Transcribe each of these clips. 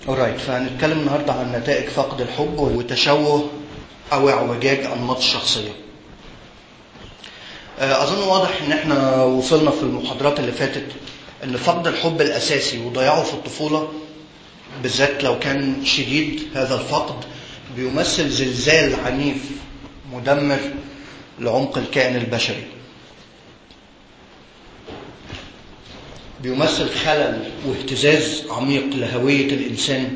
alright فهنتكلم النهارده عن نتائج فقد الحب وتشوه او اعوجاج انماط الشخصيه. اظن واضح ان احنا وصلنا في المحاضرات اللي فاتت ان فقد الحب الاساسي وضياعه في الطفوله بالذات لو كان شديد هذا الفقد بيمثل زلزال عنيف مدمر لعمق الكائن البشري. بيمثل خلل واهتزاز عميق لهوية الإنسان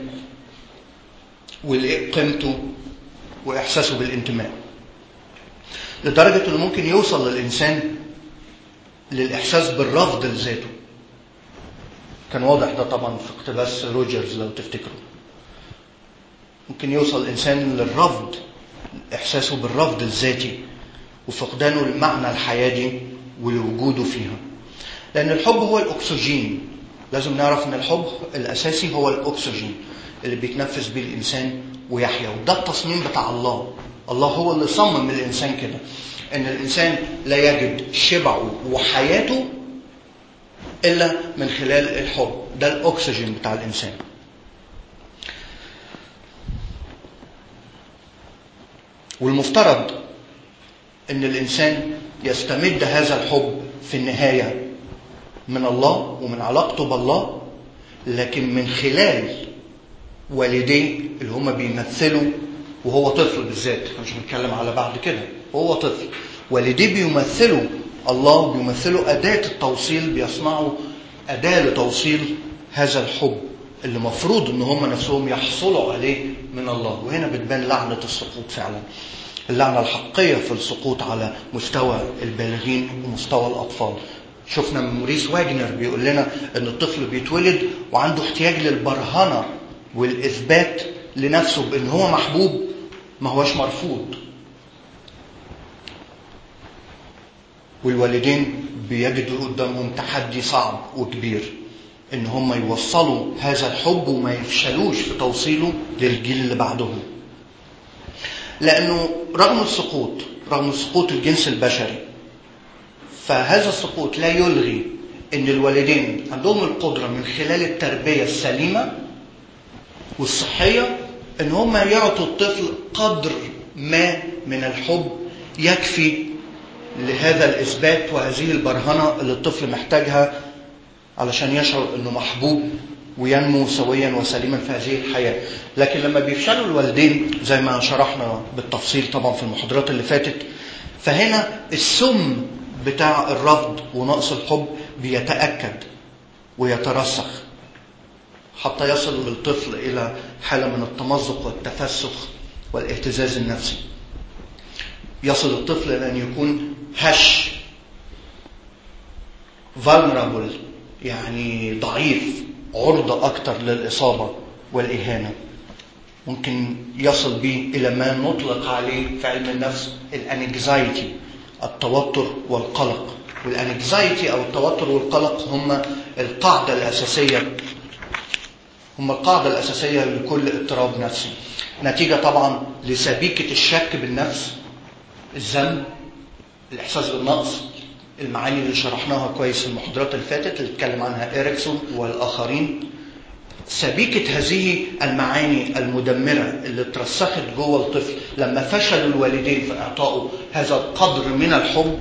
وقيمته وإحساسه بالانتماء لدرجة أنه ممكن يوصل للإنسان للإحساس بالرفض لذاته كان واضح ده طبعا في اقتباس روجرز لو تفتكروا ممكن يوصل الإنسان للرفض إحساسه بالرفض الذاتي وفقدانه لمعنى الحياة دي ولوجوده فيها لأن الحب هو الأكسجين لازم نعرف أن الحب الأساسي هو الأكسجين اللي بيتنفس بيه الإنسان ويحيا وده التصميم بتاع الله الله هو اللي صمم الإنسان كده أن الإنسان لا يجد شبعه وحياته إلا من خلال الحب ده الأكسجين بتاع الإنسان والمفترض أن الإنسان يستمد هذا الحب في النهاية من الله ومن علاقته بالله لكن من خلال والديه اللي هم بيمثلوا وهو طفل بالذات مش بنتكلم على بعد كده وهو طفل والديه بيمثلوا الله بيمثلوا أداة التوصيل بيصنعوا أداة لتوصيل هذا الحب اللي مفروض ان هم نفسهم يحصلوا عليه من الله وهنا بتبان لعنة السقوط فعلا اللعنة الحقيقية في السقوط على مستوى البالغين ومستوى الأطفال شفنا من موريس واجنر بيقول لنا ان الطفل بيتولد وعنده احتياج للبرهنه والاثبات لنفسه بان هو محبوب ما هوش مرفوض والوالدين بيجدوا قدامهم تحدي صعب وكبير ان هم يوصلوا هذا الحب وما يفشلوش في توصيله للجيل اللي بعدهم لانه رغم السقوط رغم سقوط الجنس البشري فهذا السقوط لا يلغي ان الوالدين عندهم القدره من خلال التربيه السليمه والصحيه ان هم يعطوا الطفل قدر ما من الحب يكفي لهذا الاثبات وهذه البرهنه اللي الطفل محتاجها علشان يشعر انه محبوب وينمو سويا وسليما في هذه الحياه لكن لما بيفشلوا الوالدين زي ما شرحنا بالتفصيل طبعا في المحاضرات اللي فاتت فهنا السم بتاع الرفض ونقص الحب بيتأكد ويترسخ حتى يصل الطفل إلى حالة من التمزق والتفسخ والاهتزاز النفسي يصل الطفل إلى أن يكون هش vulnerable يعني ضعيف عرضة أكثر للإصابة والإهانة ممكن يصل به إلى ما نطلق عليه في علم النفس الانكزايتي التوتر والقلق والانكزايتي او التوتر والقلق هم القاعده الاساسيه هم القاعده الاساسيه لكل اضطراب نفسي نتيجه طبعا لسبيكه الشك بالنفس الذنب الاحساس بالنقص المعاني اللي شرحناها كويس في المحاضرات اللي فاتت اللي اتكلم عنها اريكسون والاخرين سبيكة هذه المعاني المدمرة اللي اترسخت جوه الطفل لما فشلوا الوالدين في إعطائه هذا القدر من الحب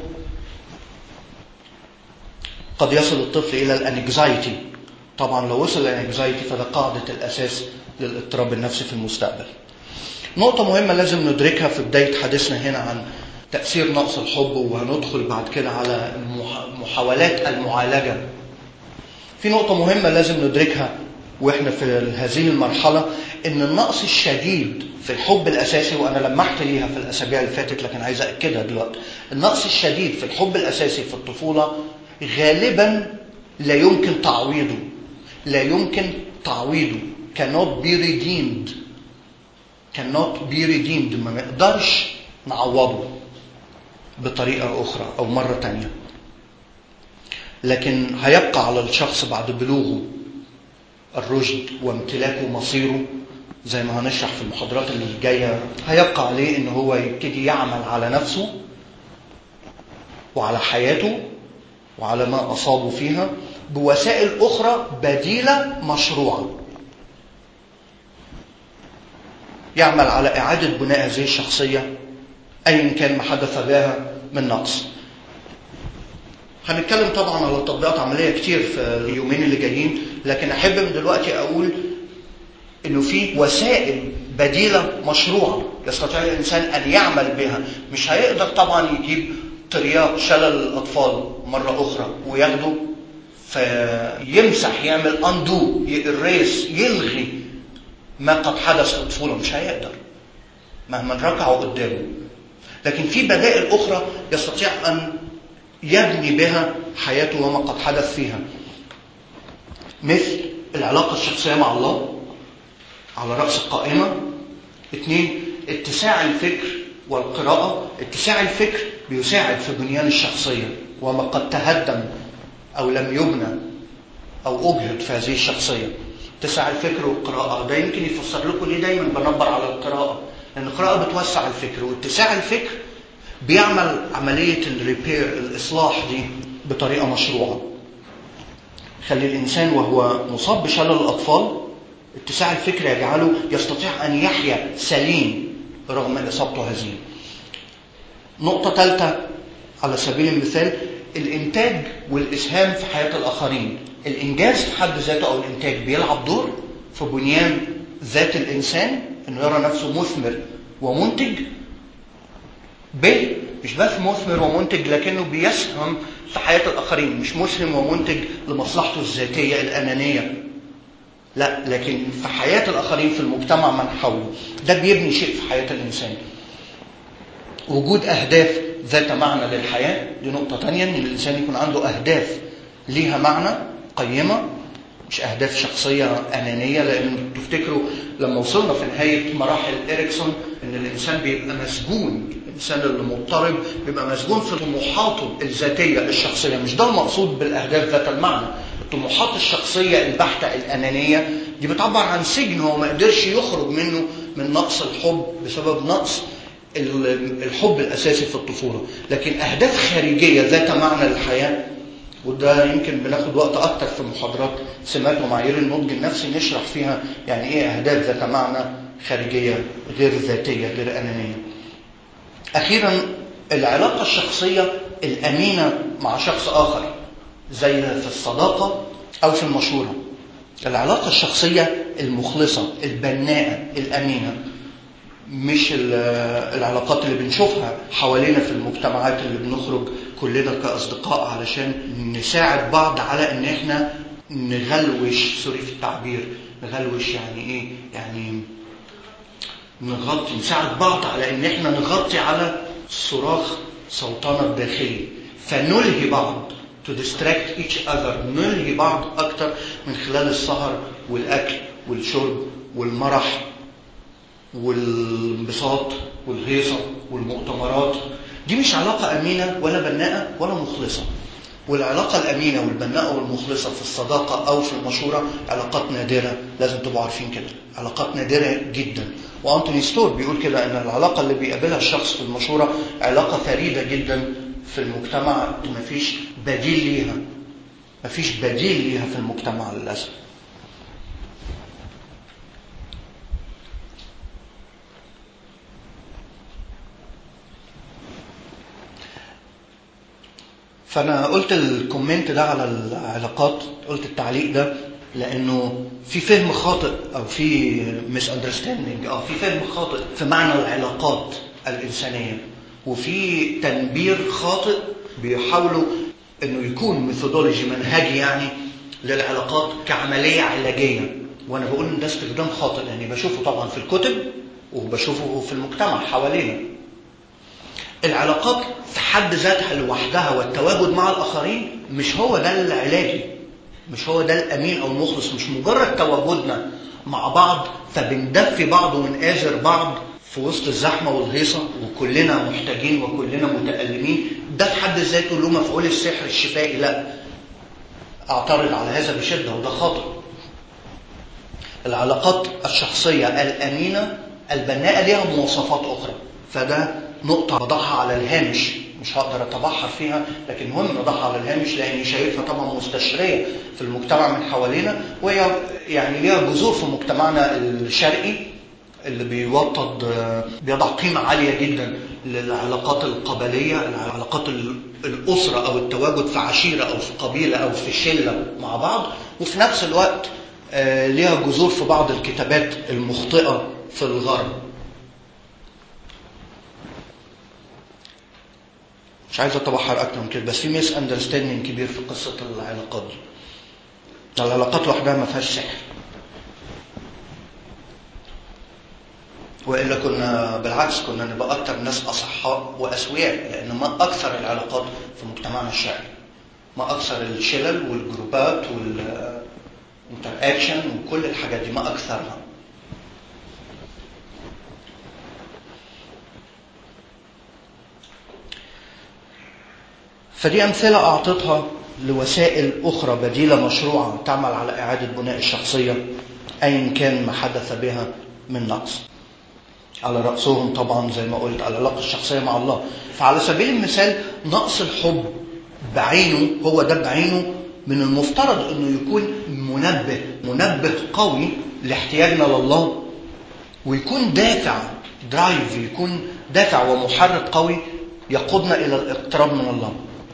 قد يصل الطفل إلى الانكزايتي طبعا لو وصل الانكزايتي فده قاعدة الأساس للاضطراب النفسي في المستقبل نقطة مهمة لازم ندركها في بداية حديثنا هنا عن تأثير نقص الحب وهندخل بعد كده على محاولات المعالجة في نقطة مهمة لازم ندركها واحنا في هذه المرحلة ان النقص الشديد في الحب الاساسي وانا لمحت ليها في الاسابيع اللي فاتت لكن عايز اكدها دلوقتي النقص الشديد في الحب الاساسي في الطفولة غالبا لا يمكن تعويضه لا يمكن تعويضه cannot be redeemed cannot be redeemed ما نقدرش نعوضه بطريقة أخرى أو مرة تانية لكن هيبقى على الشخص بعد بلوغه الرشد وامتلاكه مصيره زي ما هنشرح في المحاضرات اللي جايه هيبقى عليه ان هو يبتدي يعمل على نفسه وعلى حياته وعلى ما اصابه فيها بوسائل اخرى بديله مشروعه يعمل على إعادة بناء هذه الشخصية أيا كان ما حدث بها من نقص هنتكلم طبعا على تطبيقات عملية كتير في اليومين اللي جايين لكن أحب من دلوقتي أقول إنه في وسائل بديلة مشروعة يستطيع الإنسان أن يعمل بها مش هيقدر طبعا يجيب ترياق شلل الأطفال مرة أخرى وياخده فيمسح يعمل أندو يريس يلغي ما قد حدث في الطفولة مش هيقدر مهما ركعوا قدامه لكن في بدائل أخرى يستطيع أن يبني بها حياته وما قد حدث فيها مثل العلاقة الشخصية مع الله على رأس القائمة اثنين اتساع الفكر والقراءة اتساع الفكر بيساعد في بنيان الشخصية وما قد تهدم أو لم يبنى أو أجهد في هذه الشخصية اتساع الفكر والقراءة ده يمكن يفسر لكم ليه دايما بنبر على القراءة لأن القراءة بتوسع الفكر واتساع الفكر بيعمل عملية الريبير الإصلاح دي بطريقة مشروعة خلي الإنسان وهو مصاب بشلل الأطفال اتساع الفكر يجعله يستطيع أن يحيا سليم رغم إصابته هذه نقطة ثالثة على سبيل المثال الإنتاج والإسهام في حياة الآخرين الإنجاز في حد ذاته أو الإنتاج بيلعب دور في بنيان ذات الإنسان إنه يرى نفسه مثمر ومنتج ب مش بس مثمر ومنتج لكنه بيسهم في حياة الآخرين مش مسهم ومنتج لمصلحته الذاتية الأنانية لا لكن في حياة الآخرين في المجتمع من حوله ده بيبني شيء في حياة الإنسان وجود أهداف ذات معنى للحياة دي نقطة تانية إن الإنسان يكون عنده أهداف ليها معنى قيمة مش أهداف شخصية أنانية لأن تفتكروا لما وصلنا في نهاية مراحل إريكسون إن الإنسان بيبقى مسجون الإنسان اللي مضطرب بيبقى مسجون في طموحاته الذاتية الشخصية مش ده المقصود بالأهداف ذات المعنى الطموحات الشخصية البحتة الأنانية دي بتعبر عن سجن هو ما قدرش يخرج منه من نقص الحب بسبب نقص الحب الأساسي في الطفولة لكن أهداف خارجية ذات معنى للحياة وده يمكن بناخد وقت أكتر في محاضرات سمات ومعايير النضج النفسي نشرح فيها يعني إيه أهداف ذات معنى خارجية غير ذاتية غير أنانية أخيرا العلاقة الشخصية الأمينة مع شخص آخر زي في الصداقة أو في المشورة العلاقة الشخصية المخلصة البناءة الأمينة مش العلاقات اللي بنشوفها حوالينا في المجتمعات اللي بنخرج كلنا كأصدقاء علشان نساعد بعض على ان احنا نغلوش سوري في التعبير نغلوش يعني ايه يعني نغطي نساعد بعض على ان احنا نغطي على صراخ صوتنا الداخلي فنلهي بعض to distract each other نلهي بعض اكتر من خلال السهر والاكل والشرب والمرح والانبساط والهيصة والمؤتمرات دي مش علاقة أمينة ولا بناءة ولا مخلصة والعلاقة الأمينة والبناءة والمخلصة في الصداقة أو في المشورة علاقات نادرة لازم تبقوا عارفين كده علاقات نادرة جدا وأنتوني ستور بيقول كده أن العلاقة اللي بيقابلها الشخص في المشورة علاقة فريدة جدا في المجتمع مفيش بديل ليها مفيش بديل ليها في المجتمع للأسف فانا قلت الكومنت ده على العلاقات قلت التعليق ده لانه في فهم خاطئ او في مس اندرستاندينج اه في فهم خاطئ في معنى العلاقات الانسانيه وفي تنبير خاطئ بيحاولوا انه يكون ميثودولوجي منهجي يعني للعلاقات كعمليه علاجيه وانا بقول ان ده استخدام خاطئ لاني يعني بشوفه طبعا في الكتب وبشوفه في المجتمع حوالينا العلاقات في حد ذاتها لوحدها والتواجد مع الآخرين مش هو ده العلاجي مش هو ده الأمين أو المخلص مش مجرد تواجدنا مع بعض فبندفي بعض ونآزر بعض في وسط الزحمة والهيصة وكلنا محتاجين وكلنا متألمين ده في حد ذاته له مفعول السحر الشفائي لا أعترض على هذا بشدة وده خاطئ العلاقات الشخصية الأمينة البناءة لها مواصفات أخرى فده نقطة بضعها على الهامش مش هقدر اتبحر فيها لكن مهم نضعها على الهامش لاني شايفها طبعا مستشريه في المجتمع من حوالينا وهي يعني ليها جذور في مجتمعنا الشرقي اللي بيوطد بيضع قيمة عالية جدا للعلاقات القبلية العلاقات الأسرة أو التواجد في عشيرة أو في قبيلة أو في شلة مع بعض وفي نفس الوقت ليها جذور في بعض الكتابات المخطئة في الغرب مش عايز اتبحر اكتر من كده بس في ميس اندرستاندينج كبير في قصه العلاقات دي العلاقات لوحدها ما فيهاش سحر والا كنا بالعكس كنا نبقى اكتر ناس اصحاء واسوياء لان ما اكثر العلاقات في مجتمعنا الشرقي ما اكثر الشلل والجروبات والانتر اكشن وكل الحاجات دي ما اكثرها فدي أمثلة أعطيتها لوسائل أخرى بديلة مشروعة تعمل على إعادة بناء الشخصية أيا كان ما حدث بها من نقص على رأسهم طبعا زي ما قلت العلاقة الشخصية مع الله فعلى سبيل المثال نقص الحب بعينه هو ده بعينه من المفترض انه يكون منبه منبه قوي لاحتياجنا لله ويكون دافع درايف يكون دافع ومحرك قوي يقودنا الى الاقتراب من الله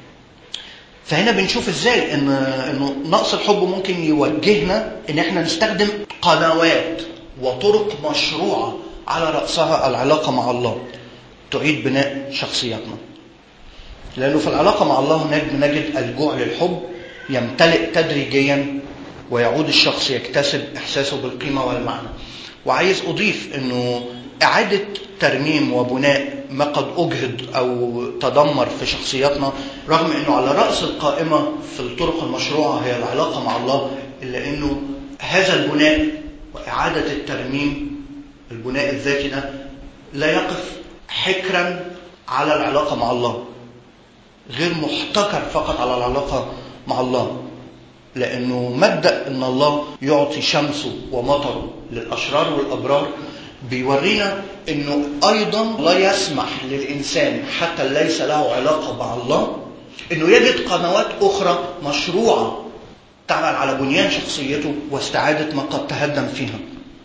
فهنا بنشوف ازاي ان انه نقص الحب ممكن يوجهنا ان احنا نستخدم قنوات وطرق مشروعه على راسها العلاقه مع الله تعيد بناء شخصيتنا لانه في العلاقه مع الله هناك بنجد الجوع للحب يمتلئ تدريجيا ويعود الشخص يكتسب احساسه بالقيمه والمعنى وعايز اضيف انه اعاده ترميم وبناء ما قد أجهد أو تدمر في شخصياتنا رغم أنه على رأس القائمة في الطرق المشروعة هي العلاقة مع الله إلا أنه هذا البناء وإعادة الترميم البناء الذاتي ده لا يقف حكرا على العلاقة مع الله غير محتكر فقط على العلاقة مع الله لأنه مبدأ أن الله يعطي شمسه ومطره للأشرار والأبرار بيورينا انه ايضا لا يسمح للانسان حتى ليس له علاقه مع الله انه يجد قنوات اخرى مشروعه تعمل على بنيان شخصيته واستعاده ما قد تهدم فيها.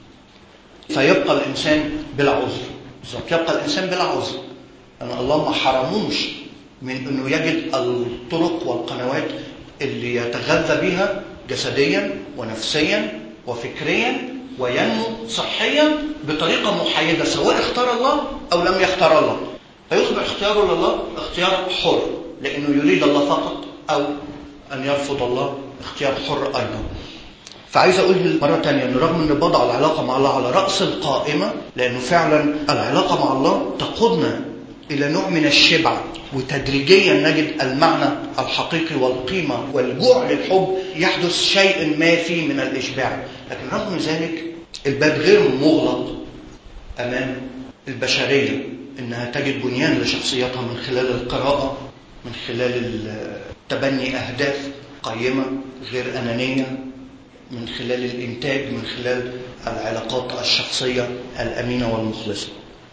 فيبقى الانسان بلا عذر. بالظبط يبقى الانسان بلا عذر. لان الله ما حرموش من انه يجد الطرق والقنوات اللي يتغذى بها جسديا ونفسيا وفكريا وينمو صحيا بطريقة محايدة سواء اختار الله أو لم يختار الله فيصبح اختياره لله اختيار حر لأنه يريد الله فقط أو أن يرفض الله اختيار حر أيضا فعايز أقول مرة تانية أن رغم أن بضع العلاقة مع الله على رأس القائمة لأنه فعلا العلاقة مع الله تقودنا إلى نوع من الشبع وتدريجيا نجد المعنى الحقيقي والقيمة والجوع للحب يحدث شيء ما فيه من الإشباع لكن رغم ذلك الباب غير مغلق أمام البشرية إنها تجد بنيان لشخصيتها من خلال القراءة من خلال تبني أهداف قيمة غير أنانية من خلال الإنتاج من خلال العلاقات الشخصية الأمينة والمخلصة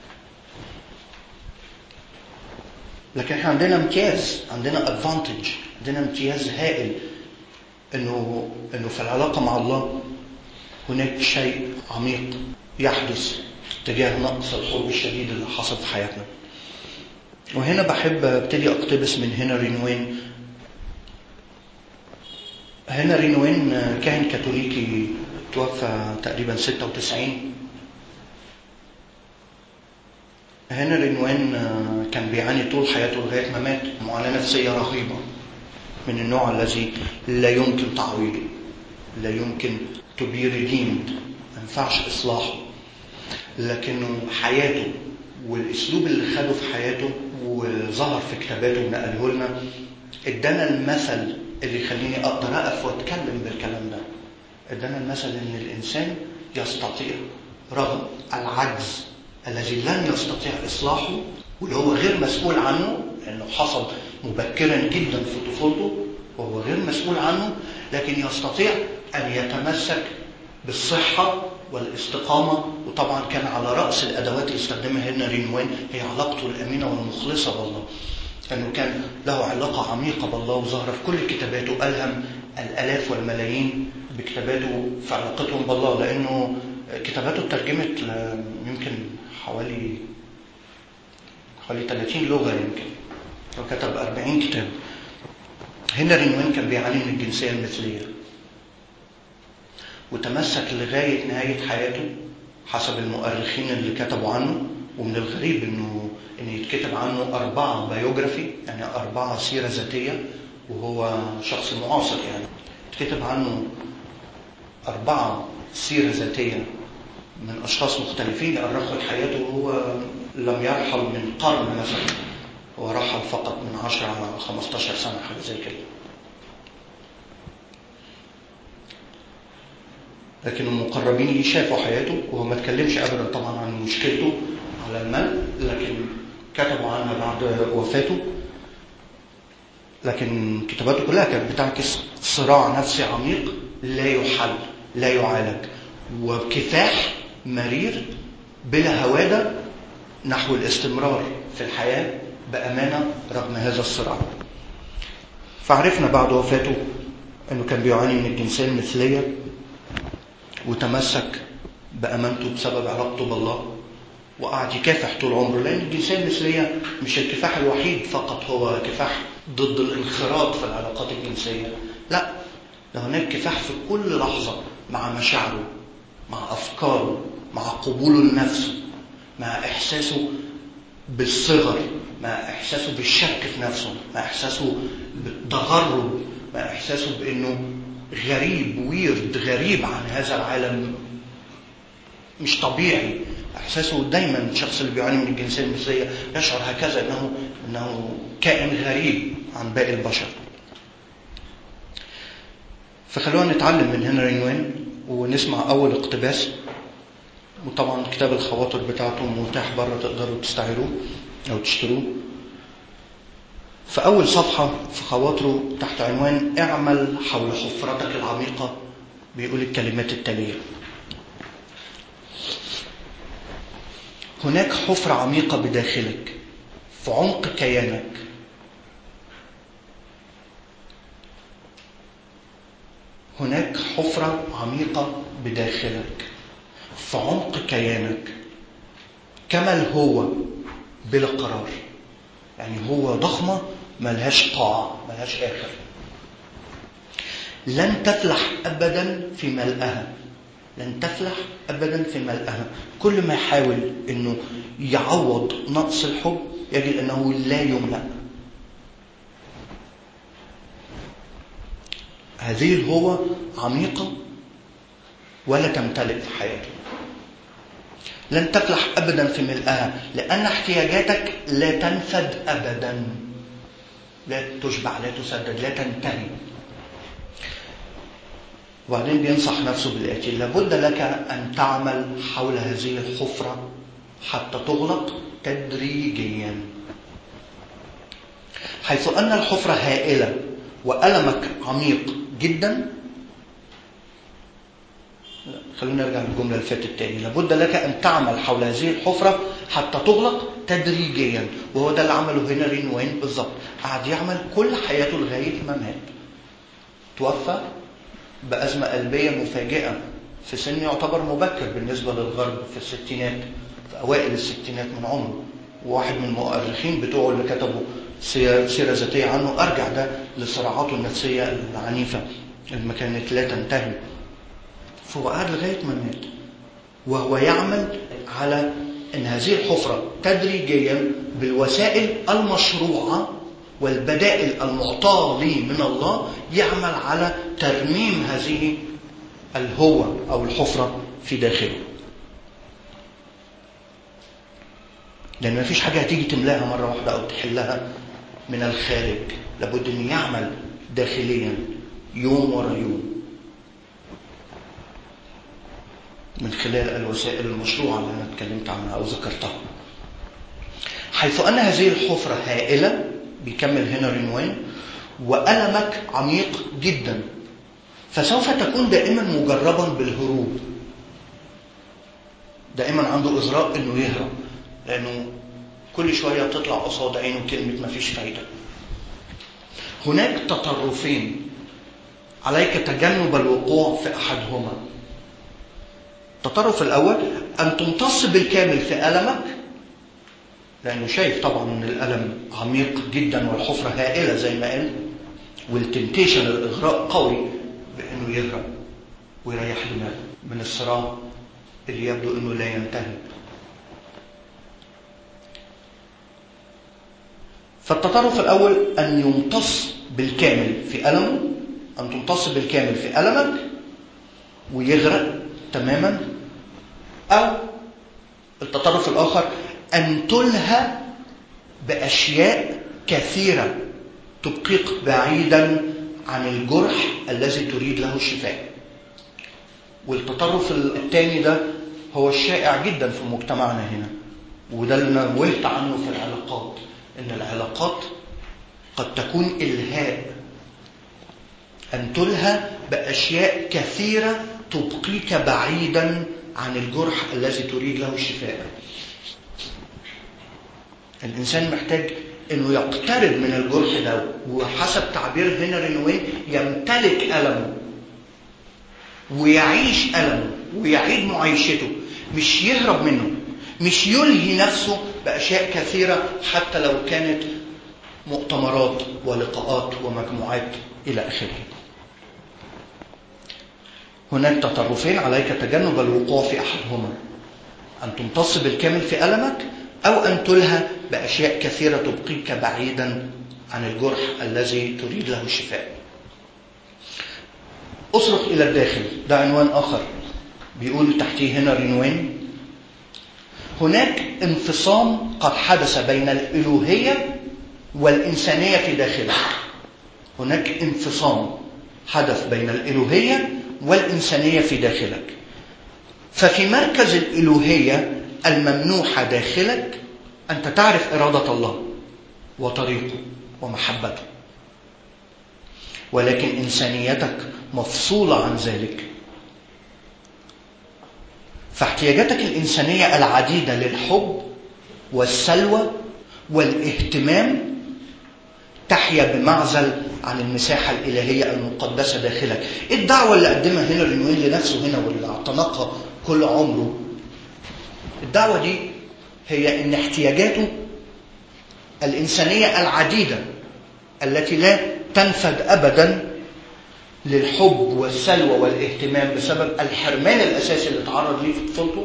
لكن احنا عندنا امتياز عندنا ادفانتج عندنا امتياز هائل انه انه في العلاقه مع الله هناك شيء عميق يحدث تجاه نقص الحب الشديد اللي حصل في حياتنا وهنا بحب ابتدي اقتبس من هنري نوين هنري نوين كاهن كاثوليكي توفى تقريبا 96 هنري نوين كان بيعاني طول حياته لغايه ما مات معاناه نفسيه رهيبه من النوع الذي لا يمكن تعويضه لا يمكن to be redeemed ما ينفعش اصلاحه لكنه حياته والاسلوب اللي خده في حياته وظهر في كتاباته ونقله لنا ادانا المثل اللي يخليني اقدر اقف واتكلم بالكلام ده ادانا المثل ان الانسان يستطيع رغم العجز الذي لن يستطيع اصلاحه واللي هو غير مسؤول عنه لانه حصل مبكرا جدا في طفولته وهو غير مسؤول عنه لكن يستطيع ان يتمسك بالصحه والاستقامه وطبعا كان على راس الادوات اللي استخدمها هنري نوين هي علاقته الامينه والمخلصه بالله انه كان له علاقه عميقه بالله وظاهره في كل كتاباته الهم الآلاف والملايين بكتاباته في علاقتهم بالله لأنه كتاباته اترجمت ل- يمكن حوالي حوالي 30 لغة يمكن وكتب 40 كتاب هنري نوين كان بيعاني من الجنسية المثلية وتمسك لغاية نهاية حياته حسب المؤرخين اللي كتبوا عنه ومن الغريب انه ان يتكتب عنه أربعة بايوجرافي يعني أربعة سيرة ذاتية وهو شخص معاصر يعني اتكتب عنه أربعة سيرة ذاتية من أشخاص مختلفين أرخوا حياته وهو لم يرحل من قرن مثلا هو رحل فقط من 10 15 سنة حاجة زي كده لكن المقربين ليه شافوا حياته وهو ما اتكلمش ابدا طبعا عن مشكلته على المال لكن كتبوا عنها بعد وفاته لكن كتاباته كلها كانت بتعكس صراع نفسي عميق لا يحل لا يعالج وكفاح مرير بلا هواده نحو الاستمرار في الحياه بامانه رغم هذا الصراع فعرفنا بعد وفاته انه كان بيعاني من الجنسيه المثليه وتمسك بأمانته بسبب علاقته بالله وقعد يكافح طول عمره لأن الجنسية المثلية مش الكفاح الوحيد فقط هو كفاح ضد الانخراط في العلاقات الجنسية لا ده هناك كفاح في كل لحظة مع مشاعره مع أفكاره مع قبوله لنفسه مع إحساسه بالصغر مع إحساسه بالشك في نفسه مع إحساسه بالتغرب مع إحساسه بأنه غريب ويرد غريب عن هذا العالم مش طبيعي احساسه دايما الشخص اللي بيعاني من الجنسيه المثليه يشعر هكذا انه انه كائن غريب عن باقي البشر فخلونا نتعلم من هنري نوين ونسمع اول اقتباس وطبعا كتاب الخواطر بتاعته متاح بره تقدروا تستعيروه او تشتروه في أول صفحة في خواطره تحت عنوان اعمل حول حفرتك العميقة بيقول الكلمات التالية هناك حفرة عميقة بداخلك في عمق كيانك هناك حفرة عميقة بداخلك في عمق كيانك كما الهو بلا قرار يعني هو ضخمة ملهاش قاع ملهاش آخر لن تفلح أبدا في ملئها لن تفلح أبدا في ملئها كل ما يحاول أنه يعوض نقص الحب يجد أنه لا يملأ هذه الهوة عميقة ولا تمتلئ في حياته لن تفلح ابدا في ملئها لان احتياجاتك لا تنفد ابدا لا تشبع لا تسدد لا تنتهي وبعدين بينصح نفسه بالاتي لابد لك ان تعمل حول هذه الحفره حتى تغلق تدريجيا حيث ان الحفره هائله والمك عميق جدا خلونا نرجع للجملة اللي فاتت تاني لابد لك أن تعمل حول هذه الحفرة حتى تغلق تدريجيا وهو ده اللي عمله هنري نوين بالظبط قعد يعمل كل حياته لغاية ما مات توفى بأزمة قلبية مفاجئة في سن يعتبر مبكر بالنسبة للغرب في الستينات في أوائل الستينات من عمره وواحد من المؤرخين بتوعه اللي كتبوا سيرة ذاتية عنه أرجع ده لصراعاته النفسية العنيفة اللي ما كانت لا تنتهي فهو قعد لغاية ما مات وهو يعمل على أن هذه الحفرة تدريجيا بالوسائل المشروعة والبدائل المعطاة لي من الله يعمل على ترميم هذه الهوة أو الحفرة في داخله لأن ما فيش حاجة هتيجي تملاها مرة واحدة أو تحلها من الخارج لابد أن يعمل داخليا يوم ورا يوم من خلال الوسائل المشروعة اللي أنا اتكلمت عنها أو ذكرتها حيث أن هذه الحفرة هائلة بيكمل هنري نوين وألمك عميق جدا فسوف تكون دائما مجربا بالهروب دائما عنده إغراء إنه يهرب لأنه كل شوية تطلع قصاد عينه كلمة مفيش فايدة هناك تطرفين عليك تجنب الوقوع في أحدهما التطرف الأول أن تمتص بالكامل في ألمك لأنه شايف طبعا أن الألم عميق جدا والحفرة هائلة زي ما قال والتمتيشن الإغراء قوي بأنه يهرب ويريح دماغه من الصراع اللي يبدو أنه لا ينتهي فالتطرف الأول أن يمتص بالكامل في ألمه أن تمتص بالكامل في ألمك ويغرق تماما أو التطرف الآخر أن تلهى بأشياء كثيرة تبقيك بعيدا عن الجرح الذي تريد له الشفاء والتطرف الثاني ده هو الشائع جدا في مجتمعنا هنا وده اللي نوهت عنه في العلاقات ان العلاقات قد تكون الهاء ان تلهى باشياء كثيره تبقيك بعيدا عن الجرح الذي تريد له الشفاء الانسان محتاج انه يقترب من الجرح ده وحسب تعبير هنري نوين يمتلك المه ويعيش المه ويعيد معيشته مش يهرب منه مش يلهي نفسه باشياء كثيره حتى لو كانت مؤتمرات ولقاءات ومجموعات الى اخره هناك تطرفين عليك تجنب الوقوع في احدهما ان تمتص بالكامل في المك او ان تلهى باشياء كثيره تبقيك بعيدا عن الجرح الذي تريد له الشفاء اصرخ الى الداخل ده عنوان اخر بيقول تحتيه هنا عنوان هناك انفصام قد حدث بين الالوهيه والانسانيه في داخلك هناك انفصام حدث بين الالوهيه والانسانيه في داخلك ففي مركز الالوهيه الممنوحه داخلك انت تعرف اراده الله وطريقه ومحبته ولكن انسانيتك مفصوله عن ذلك فاحتياجاتك الانسانيه العديده للحب والسلوى والاهتمام تحيا بمعزل عن المساحة الإلهية المقدسة داخلك إيه الدعوة اللي قدمها هنا رينوين لنفسه هنا واللي اعتنقها كل عمره الدعوة دي هي إن احتياجاته الإنسانية العديدة التي لا تنفد أبدا للحب والسلوى والاهتمام بسبب الحرمان الأساسي اللي تعرض ليه في طفولته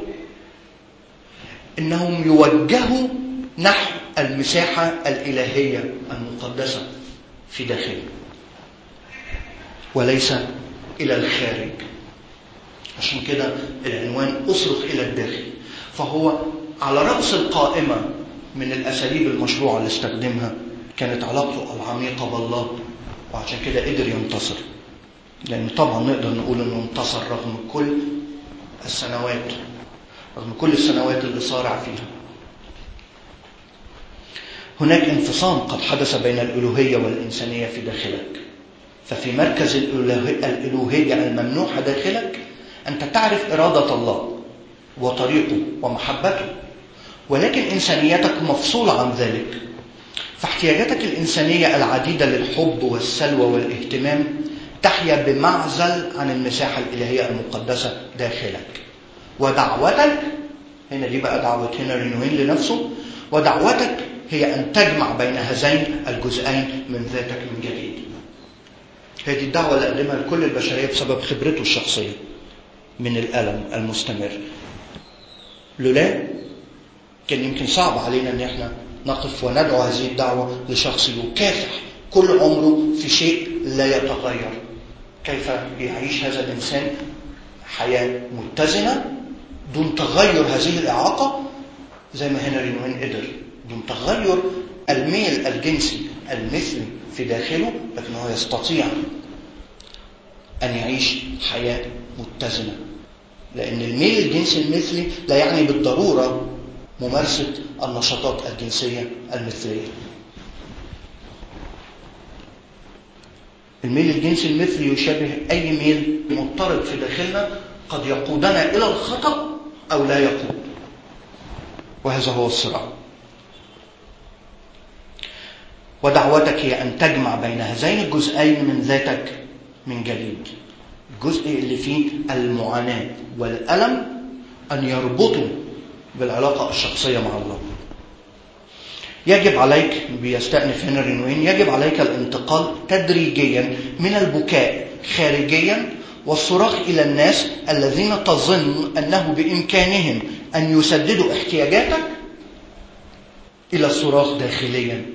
إنهم يوجهوا نحو المساحة الإلهية المقدسة في داخله وليس إلى الخارج عشان كده العنوان أصرخ إلى الداخل فهو على رأس القائمة من الأساليب المشروعة اللي استخدمها كانت علاقته العميقة بالله وعشان كده قدر ينتصر لأن طبعا نقدر نقول أنه انتصر رغم كل السنوات رغم كل السنوات اللي صارع فيها هناك انفصام قد حدث بين الألوهية والإنسانية في داخلك ففي مركز الألوهية الممنوحة داخلك أنت تعرف إرادة الله وطريقه ومحبته ولكن إنسانيتك مفصولة عن ذلك فاحتياجاتك الإنسانية العديدة للحب والسلوى والاهتمام تحيا بمعزل عن المساحة الإلهية المقدسة داخلك ودعوتك هنا دي بقى دعوة هنا رينوين لنفسه ودعوتك هي أن تجمع بين هذين الجزئين من ذاتك من جديد هذه الدعوة اللي قدمها لكل البشرية بسبب خبرته الشخصية من الألم المستمر لولا كان يمكن صعب علينا ان احنا نقف وندعو هذه الدعوة لشخص يكافح كل عمره في شيء لا يتغير كيف يعيش هذا الإنسان حياة متزنة دون تغير هذه الإعاقة زي ما هنري نوين قدر دون تغير الميل الجنسي المثلي في داخله لكن هو يستطيع أن يعيش حياة متزنة لأن الميل الجنسي المثلي لا يعني بالضرورة ممارسة النشاطات الجنسية المثلية الميل الجنسي المثلي يشابه أي ميل مضطرب في داخلنا قد يقودنا إلى الخطأ أو لا يقود وهذا هو الصراع ودعوتك هي أن تجمع بين هذين الجزئين من ذاتك من جديد الجزء اللي فيه المعاناة والألم أن يربطوا بالعلاقة الشخصية مع الله يجب عليك بيستأنف هنري نوين يجب عليك الانتقال تدريجيا من البكاء خارجيا والصراخ إلى الناس الذين تظن أنه بإمكانهم أن يسددوا احتياجاتك إلى الصراخ داخليا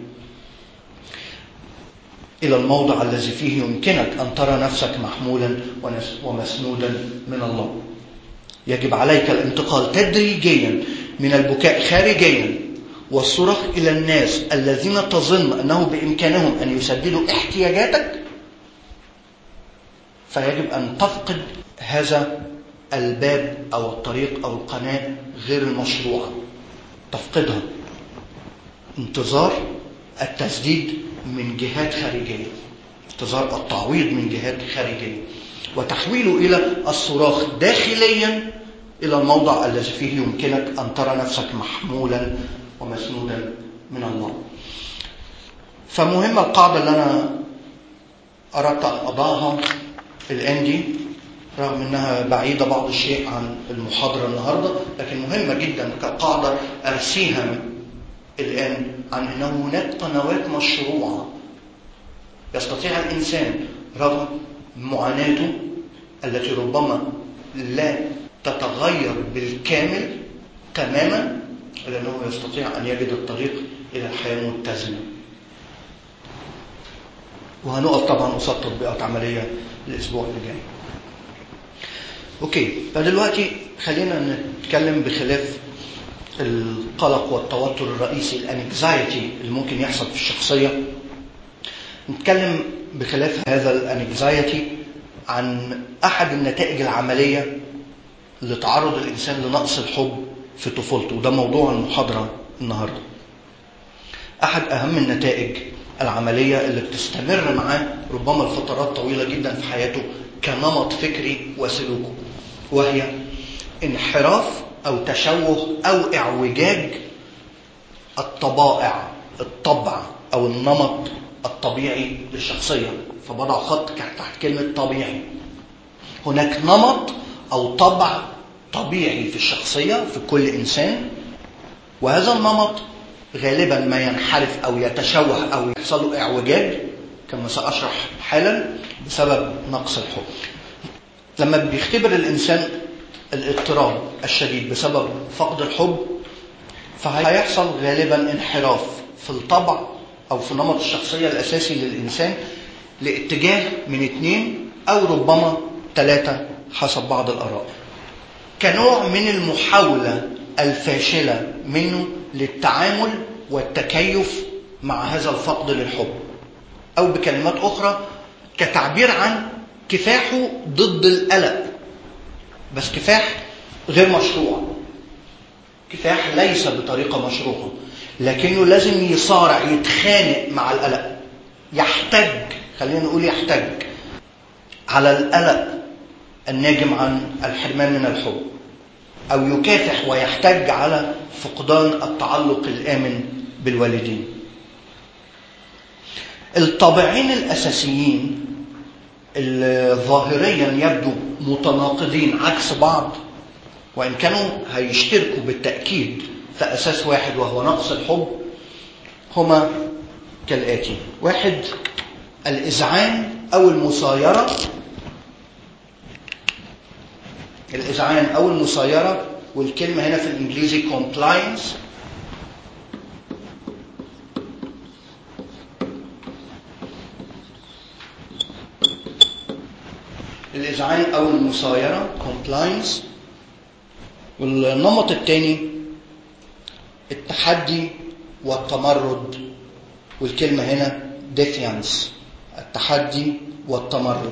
إلى الموضع الذي فيه يمكنك أن ترى نفسك محمولا ومسنودا من الله يجب عليك الانتقال تدريجيا من البكاء خارجيا والصراخ إلى الناس الذين تظن أنه بإمكانهم أن يسددوا احتياجاتك فيجب أن تفقد هذا الباب أو الطريق أو القناة غير المشروعة تفقدها انتظار التسديد من جهات خارجية انتظار التعويض من جهات خارجية وتحويله إلى الصراخ داخليا إلى الموضع الذي فيه يمكنك أن ترى نفسك محمولا ومسنودا من الله فمهمة القاعدة اللي أنا أردت أن أضعها الآن دي رغم أنها بعيدة بعض الشيء عن المحاضرة النهاردة لكن مهمة جدا كقاعدة أرسيها الآن عن أنه هناك قنوات مشروعة يستطيع الإنسان رغم معاناته التي ربما لا تتغير بالكامل تماما إلا أنه يستطيع أن يجد الطريق إلى الحياة المتزنة وهنقف طبعا قصاد تطبيقات عملية الأسبوع اللي جاي أوكي فدلوقتي خلينا نتكلم بخلاف القلق والتوتر الرئيسي الانكزايتي اللي ممكن يحصل في الشخصية نتكلم بخلاف هذا الانكزايتي عن أحد النتائج العملية لتعرض الإنسان لنقص الحب في طفولته وده موضوع المحاضرة النهاردة أحد أهم النتائج العملية اللي بتستمر معاه ربما لفترات طويلة جدا في حياته كنمط فكري وسلوكه وهي انحراف أو تشوه أو إعوجاج الطبائع الطبع أو النمط الطبيعي للشخصية فبضع خط تحت كلمة طبيعي هناك نمط أو طبع طبيعي في الشخصية في كل إنسان وهذا النمط غالبا ما ينحرف أو يتشوه أو يحصل له إعوجاج كما سأشرح حالا بسبب نقص الحب لما بيختبر الإنسان الاضطراب الشديد بسبب فقد الحب فهيحصل غالبا انحراف في الطبع أو في نمط الشخصية الأساسي للإنسان لاتجاه من اثنين أو ربما ثلاثة حسب بعض الآراء كنوع من المحاولة الفاشلة منه للتعامل والتكيف مع هذا الفقد للحب أو بكلمات أخرى كتعبير عن كفاحه ضد القلق بس كفاح غير مشروع كفاح ليس بطريقة مشروعة لكنه لازم يصارع يتخانق مع القلق يحتج خلينا نقول يحتج على القلق الناجم عن الحرمان من الحب أو يكافح ويحتج على فقدان التعلق الآمن بالوالدين الطابعين الأساسيين اللي ظاهريا يبدو متناقضين عكس بعض وإن كانوا هيشتركوا بالتأكيد في أساس واحد وهو نقص الحب هما كالآتي واحد الإذعان أو المسايرة الإذعان أو المسايرة والكلمة هنا في الإنجليزي compliance الإذعان أو المسايرة compliance والنمط الثاني التحدي والتمرد والكلمة هنا defiance التحدي والتمرد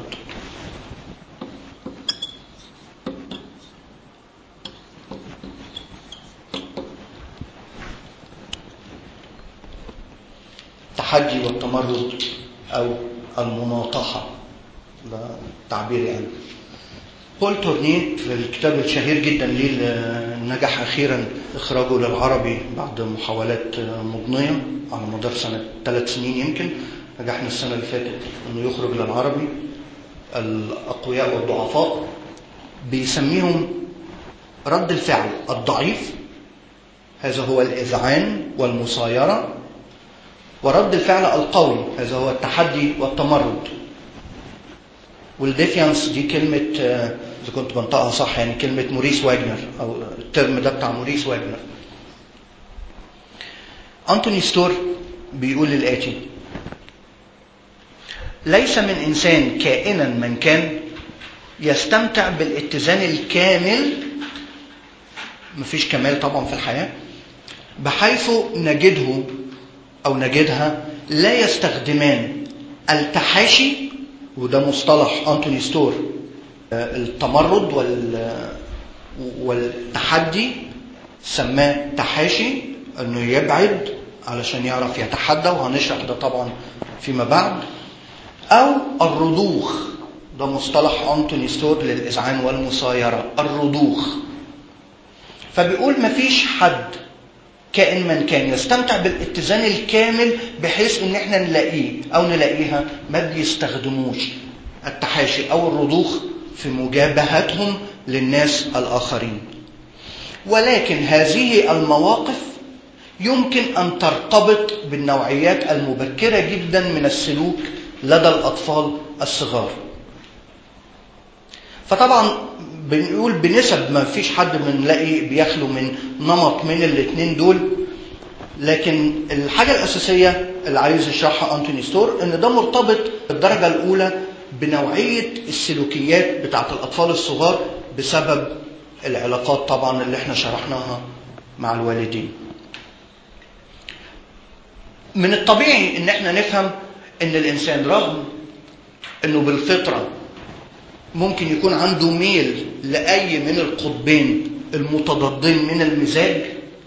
التحدي والتمرد أو المناطحة ده تعبير يعني بول تورنيه في الكتاب الشهير جدا ليه اللي نجح أخيرا إخراجه للعربي بعد محاولات مضنية على مدار سنة ثلاث سنين يمكن نجحنا السنة اللي فاتت إنه يخرج للعربي الأقوياء والضعفاء بيسميهم رد الفعل الضعيف هذا هو الإذعان والمصايرة ورد الفعل القوي هذا هو التحدي والتمرد والديفيانس دي كلمة إذا كنت بنطقها صح يعني كلمة موريس واجنر أو الترم ده بتاع موريس واجنر أنتوني ستور بيقول الآتي ليس من إنسان كائنا من كان يستمتع بالاتزان الكامل مفيش كمال طبعا في الحياة بحيث نجده أو نجدها لا يستخدمان التحاشي وده مصطلح أنتوني ستور التمرد وال والتحدي سماه تحاشي انه يبعد علشان يعرف يتحدى وهنشرح ده طبعا فيما بعد او الرضوخ ده مصطلح انتوني ستور للاذعان والمصايره الرضوخ فبيقول مفيش حد كائن من كان يستمتع بالاتزان الكامل بحيث ان احنا نلاقيه او نلاقيها ما بيستخدموش التحاشي او الرضوخ في مجابهتهم للناس الاخرين ولكن هذه المواقف يمكن ان ترتبط بالنوعيات المبكره جدا من السلوك لدى الاطفال الصغار فطبعا بنقول بنسب ما فيش حد بنلاقي بيخلو من نمط من الاثنين دول لكن الحاجه الاساسيه اللي عايز يشرحها انتوني ستور ان ده مرتبط بالدرجه الاولى بنوعيه السلوكيات بتاعت الاطفال الصغار بسبب العلاقات طبعا اللي احنا شرحناها مع الوالدين من الطبيعي ان احنا نفهم ان الانسان رغم انه بالفطره ممكن يكون عنده ميل لاي من القطبين المتضادين من المزاج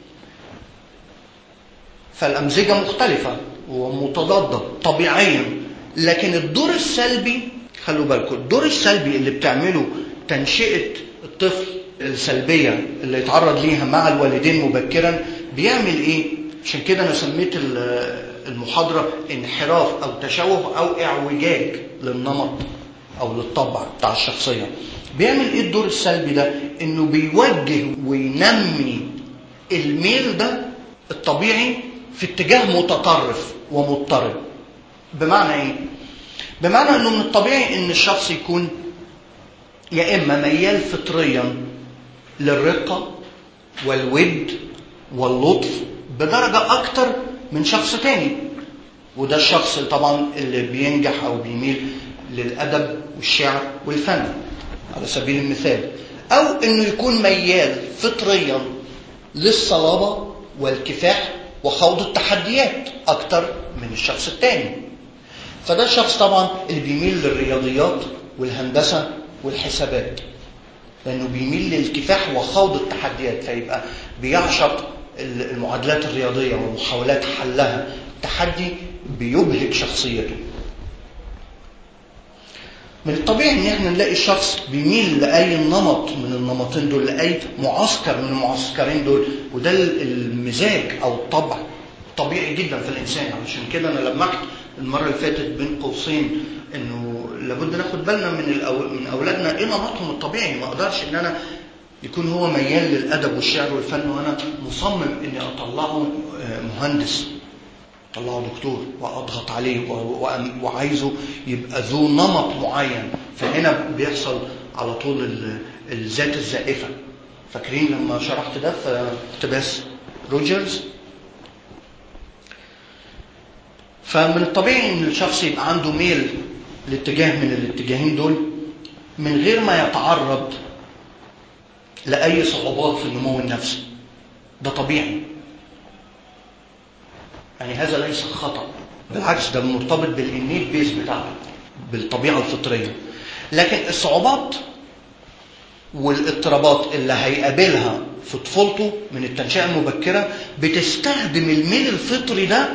فالامزجه مختلفه ومتضاده طبيعيا لكن الدور السلبي خلوا بالكم الدور السلبي اللي بتعمله تنشئه الطفل السلبيه اللي يتعرض ليها مع الوالدين مبكرا بيعمل ايه عشان كده انا سميت المحاضره انحراف او تشوه او اعوجاج للنمط او للطبع بتاع الشخصيه بيعمل ايه الدور السلبي ده انه بيوجه وينمي الميل ده الطبيعي في اتجاه متطرف ومضطرب بمعنى ايه بمعنى انه من الطبيعي ان الشخص يكون يا اما ميال فطريا للرقه والود واللطف بدرجه اكتر من شخص تاني وده الشخص طبعا اللي بينجح او بيميل للادب والشعر والفن على سبيل المثال او انه يكون ميال فطريا للصلابه والكفاح وخوض التحديات اكتر من الشخص الثاني فده الشخص طبعا اللي بيميل للرياضيات والهندسه والحسابات لانه بيميل للكفاح وخوض التحديات فيبقى بيعشق المعادلات الرياضيه ومحاولات حلها التحدي بيبهج شخصيته من الطبيعي ان احنا نلاقي الشخص بيميل لاي نمط من النمطين دول لاي معسكر من المعسكرين دول وده المزاج او الطبع طبيعي جدا في الانسان علشان كده انا لمحت المره اللي فاتت بين قوسين انه لابد ناخد بالنا من الأو... من اولادنا ايه نمطهم الطبيعي ما اقدرش ان انا يكون هو ميال للادب والشعر والفن وانا مصمم اني اطلعه مهندس اطلعه دكتور واضغط عليه وعايزه يبقى ذو نمط معين فهنا بيحصل على طول الذات الزائفه فاكرين لما شرحت ده في اقتباس روجرز فمن الطبيعي ان الشخص يبقى عنده ميل لاتجاه من الاتجاهين دول من غير ما يتعرض لاي صعوبات في النمو النفسي ده طبيعي يعني هذا ليس خطا بالعكس ده مرتبط بالانيت بيس بتاعته بالطبيعه الفطريه لكن الصعوبات والاضطرابات اللي هيقابلها في طفولته من التنشئه المبكره بتستخدم الميل الفطري ده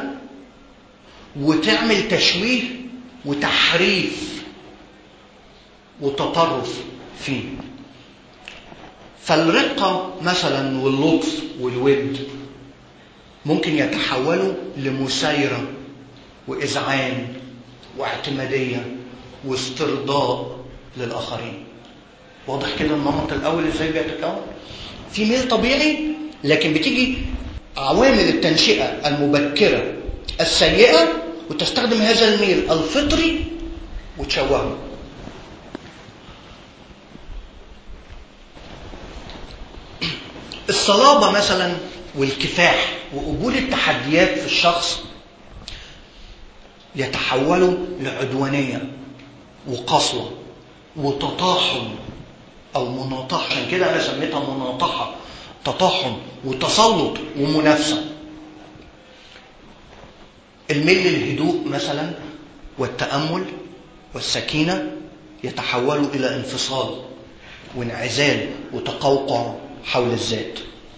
وتعمل تشويه وتحريف وتطرف فيه فالرقة مثلا واللطف والود ممكن يتحولوا لمسايرة وإذعان واعتمادية واسترضاء للآخرين واضح كده النمط الأول إزاي بيتكون في ميل طبيعي لكن بتيجي عوامل التنشئة المبكرة السيئة وتستخدم هذا الميل الفطري وتشوهه الصلابة مثلا والكفاح وقبول التحديات في الشخص يتحولوا لعدوانية وقسوة وتطاحن أو مناطحة عشان كده أنا سميتها مناطحة تطاحن وتسلط ومنافسة الميل للهدوء مثلا والتأمل والسكينة يتحولوا إلى انفصال وانعزال وتقوقع حول الذات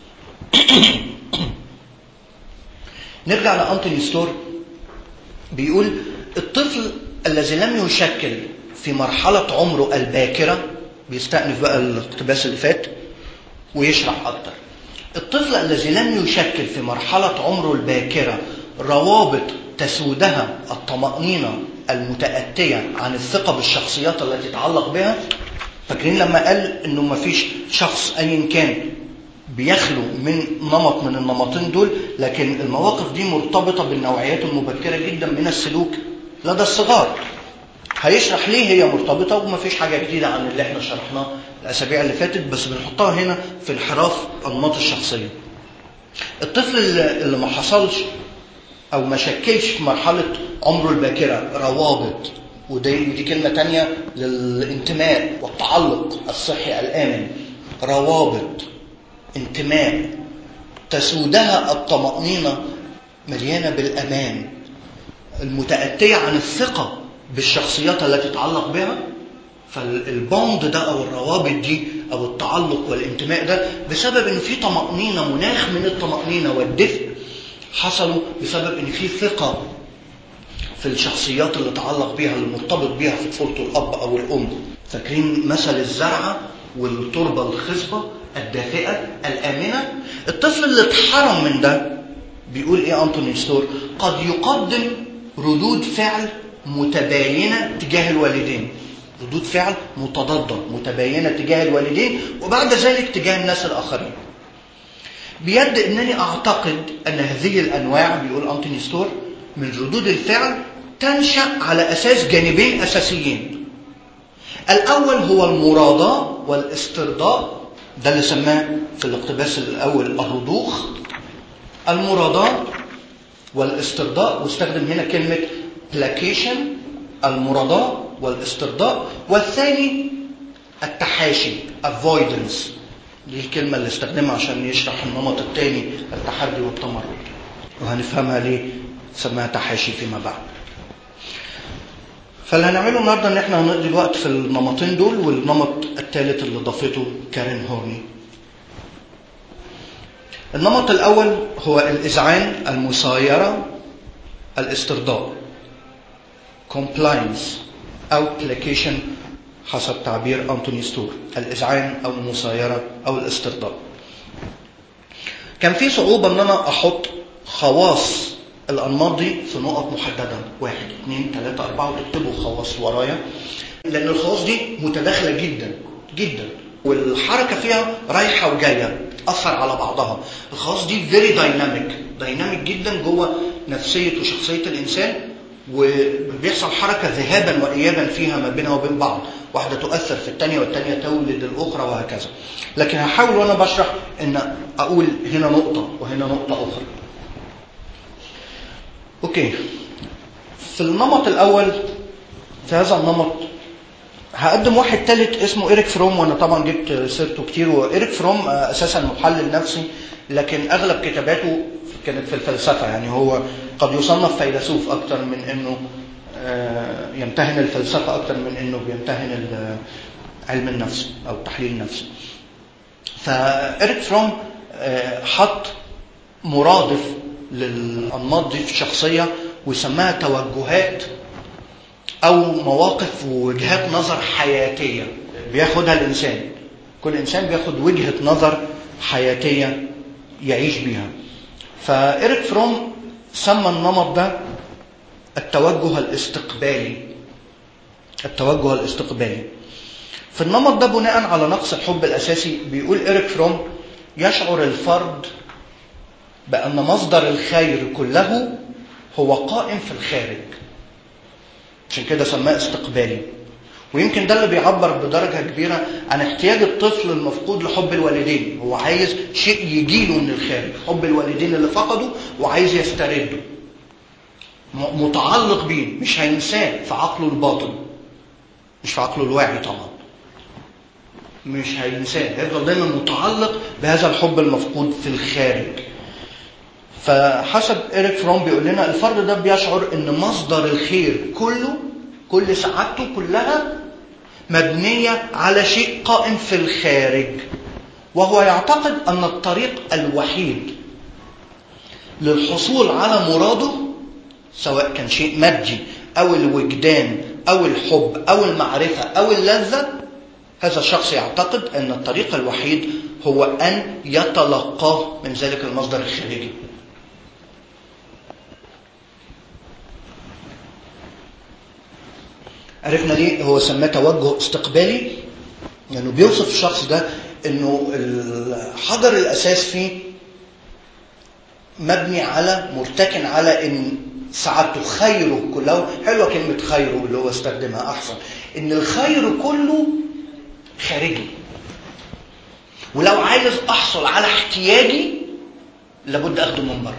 نرجع لأنتوني ستور بيقول الطفل الذي لم يشكل في مرحلة عمره الباكرة بيستأنف بقى الاقتباس اللي فات ويشرح أكتر الطفل الذي لم يشكل في مرحلة عمره الباكرة روابط تسودها الطمأنينة المتأتية عن الثقة بالشخصيات التي يتعلق بها فاكرين لما قال انه ما فيش شخص ايا كان بيخلو من نمط من النمطين دول لكن المواقف دي مرتبطة بالنوعيات المبكرة جدا من السلوك لدى الصغار هيشرح ليه هي مرتبطة وما فيش حاجة جديدة عن اللي احنا شرحناه الأسابيع اللي فاتت بس بنحطها هنا في انحراف أنماط الشخصية الطفل اللي ما حصلش أو ما شكلش في مرحلة عمره الباكرة روابط ودي, ودي كلمة تانية للانتماء والتعلق الصحي الآمن روابط انتماء تسودها الطمأنينة مليانة بالأمان المتأتية عن الثقة بالشخصيات التي تتعلق بها فالبوند ده أو الروابط دي أو التعلق والانتماء ده بسبب إن في طمأنينة مناخ من الطمأنينة والدفء حصلوا بسبب إن في ثقة في الشخصيات اللي تعلق بيها اللي مرتبط بيها في طفولته الأب أو الأم فاكرين مثل الزرعة والتربة الخصبة الدافئة الآمنة الطفل اللي اتحرم من ده بيقول إيه أنتوني ستور قد يقدم ردود فعل متباينة تجاه الوالدين ردود فعل متضادة متباينة تجاه الوالدين وبعد ذلك تجاه الناس الآخرين بيد أنني أعتقد أن هذه الأنواع بيقول أنتوني ستور من ردود الفعل تنشأ على أساس جانبين أساسيين الأول هو المراضاة والاسترضاء ده اللي سماه في الاقتباس الأول الرضوخ المراضاة والاسترضاء واستخدم هنا كلمة placation المراضاة والاسترضاء والثاني التحاشي avoidance دي الكلمة اللي استخدمها عشان يشرح النمط الثاني التحدي والتمرد وهنفهمها ليه سماها تحاشي فيما بعد فاللي هنعمله النهارده ان احنا هنقضي الوقت في النمطين دول والنمط الثالث اللي ضافته كارين هورني. النمط الاول هو الاذعان المسايره الاسترضاء compliance او placation حسب تعبير انتوني ستور الاذعان او المسايره او الاسترضاء. كان في صعوبه ان انا احط خواص الأنماط دي في نقط محددة واحد اثنين ثلاثة أربعة وتكتبوا خواص ورايا لأن الخواص دي متداخلة جدا جدا والحركة فيها رايحة وجاية تأثر على بعضها الخواص دي فيري دايناميك دايناميك جدا جوه نفسية وشخصية الإنسان وبيحصل حركة ذهابا وإيابا فيها ما بينها وبين بعض واحدة تؤثر في الثانية والثانية تولد الأخرى وهكذا لكن هحاول وأنا بشرح أن أقول هنا نقطة وهنا نقطة أخرى اوكي في النمط الاول في هذا النمط هقدم واحد ثالث اسمه إيريك فروم وأنا طبعا جبت سيرته كتير وإيريك فروم أساسا محلل نفسي لكن أغلب كتاباته كانت في الفلسفة يعني هو قد يصنف فيلسوف أكتر من إنه يمتهن الفلسفة أكتر من إنه بيمتهن علم النفس أو التحليل النفسي فإيريك فروم حط مرادف للأنماط دي في الشخصية ويسماها توجهات أو مواقف ووجهات نظر حياتية بياخدها الإنسان كل إنسان بياخد وجهة نظر حياتية يعيش بيها فإيريك فروم سمى النمط ده التوجه الاستقبالي التوجه الاستقبالي في النمط ده بناء على نقص الحب الأساسي بيقول إيريك فروم يشعر الفرد بأن مصدر الخير كله هو قائم في الخارج عشان كده سماه استقبالي ويمكن ده اللي بيعبر بدرجة كبيرة عن احتياج الطفل المفقود لحب الوالدين هو عايز شيء يجيله من الخارج حب الوالدين اللي فقده وعايز يسترده متعلق بيه مش هينساه في عقله الباطن مش في عقله الواعي طبعا مش هينساه هيفضل دايما متعلق بهذا الحب المفقود في الخارج فحسب إيريك فروم بيقول لنا الفرد ده بيشعر ان مصدر الخير كله كل سعادته كلها مبنية على شيء قائم في الخارج وهو يعتقد أن الطريق الوحيد للحصول على مراده سواء كان شيء مادي أو الوجدان أو الحب أو المعرفة أو اللذة هذا الشخص يعتقد أن الطريق الوحيد هو أن يتلقاه من ذلك المصدر الخارجي عرفنا ليه هو سماه توجه استقبالي لانه يعني بيوصف الشخص ده انه الحجر الاساس فيه مبني على مرتكن على ان سعادته خيره كله حلوه كلمه خيره اللي هو استخدمها احسن ان الخير كله خارجي ولو عايز احصل على احتياجي لابد اخده من بره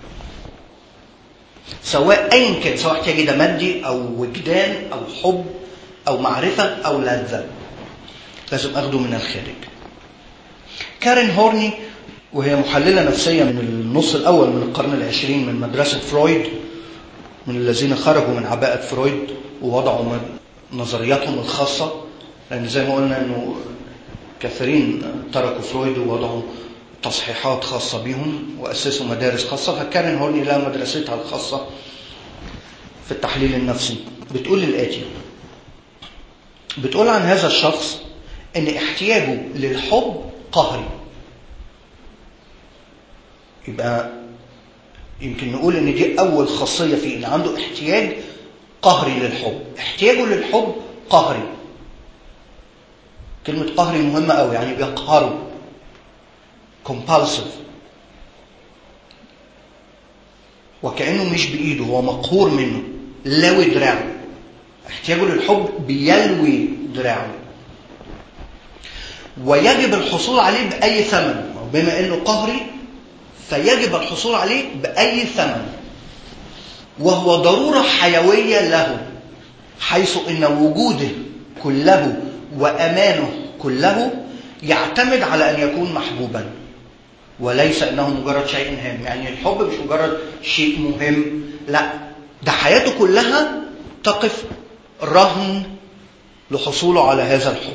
سواء ايا كان سواء احتياجي ده مادي او وجدان او حب او معرفه او لذه لازم اخده من الخارج كارين هورني وهي محللة نفسية من النص الأول من القرن العشرين من مدرسة فرويد من الذين خرجوا من عباءة فرويد ووضعوا نظرياتهم الخاصة لأن زي ما قلنا أنه كثيرين تركوا فرويد ووضعوا تصحيحات خاصة بهم وأسسوا مدارس خاصة فكارين هورني لها مدرستها الخاصة في التحليل النفسي بتقول الآتي بتقول عن هذا الشخص أن احتياجه للحب قهري يبقى يمكن نقول ان دي اول خاصيه فيه ان عنده احتياج قهري للحب احتياجه للحب قهري كلمه قهري مهمه قوي يعني بيقهره compulsive وكانه مش بايده هو مقهور منه لوي دراعه احتياجه للحب بيلوي دراعه ويجب الحصول عليه باي ثمن بما انه قهري فيجب الحصول عليه بأي ثمن وهو ضرورة حيوية له حيث إن وجوده كله وأمانه كله يعتمد على أن يكون محبوبا وليس أنه مجرد شيء هام يعني الحب مش مجرد شيء مهم لا ده حياته كلها تقف رهن لحصوله على هذا الحب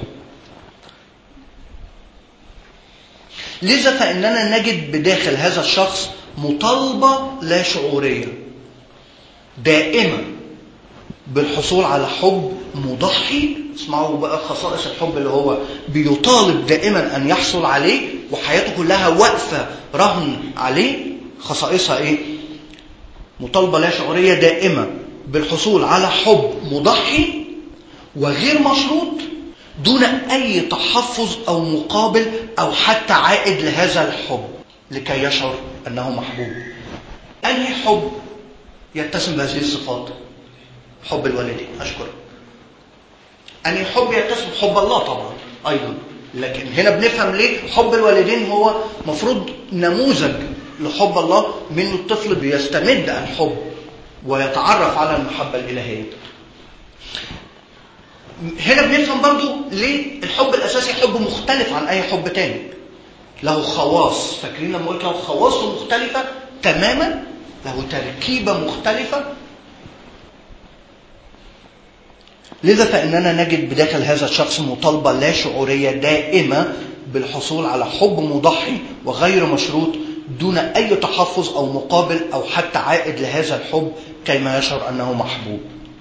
لذا فإننا نجد بداخل هذا الشخص مطالبة لا شعورية دائمة بالحصول على حب مضحي اسمعوا بقى خصائص الحب اللي هو بيطالب دائما أن يحصل عليه وحياته كلها واقفة رهن عليه خصائصها إيه؟ مطالبة لا شعورية دائمة بالحصول على حب مضحي وغير مشروط دون أي تحفظ أو مقابل أو حتى عائد لهذا الحب لكي يشعر أنه محبوب أنهي حب يتسم بهذه الصفات حب الوالدين أشكر أنهي حب يتسم بحب الله طبعا أيضا لكن هنا بنفهم ليه حب الوالدين هو مفروض نموذج لحب الله منه الطفل بيستمد الحب ويتعرف على المحبة الإلهية هنا بنفهم برضو ليه الحب الاساسي حب مختلف عن اي حب تاني له خواص فاكرين لما قلت له خواص مختلفه تماما له تركيبه مختلفه لذا فاننا نجد بداخل هذا الشخص مطالبه لا شعوريه دائمه بالحصول على حب مضحي وغير مشروط دون اي تحفظ او مقابل او حتى عائد لهذا الحب كيما يشعر انه محبوب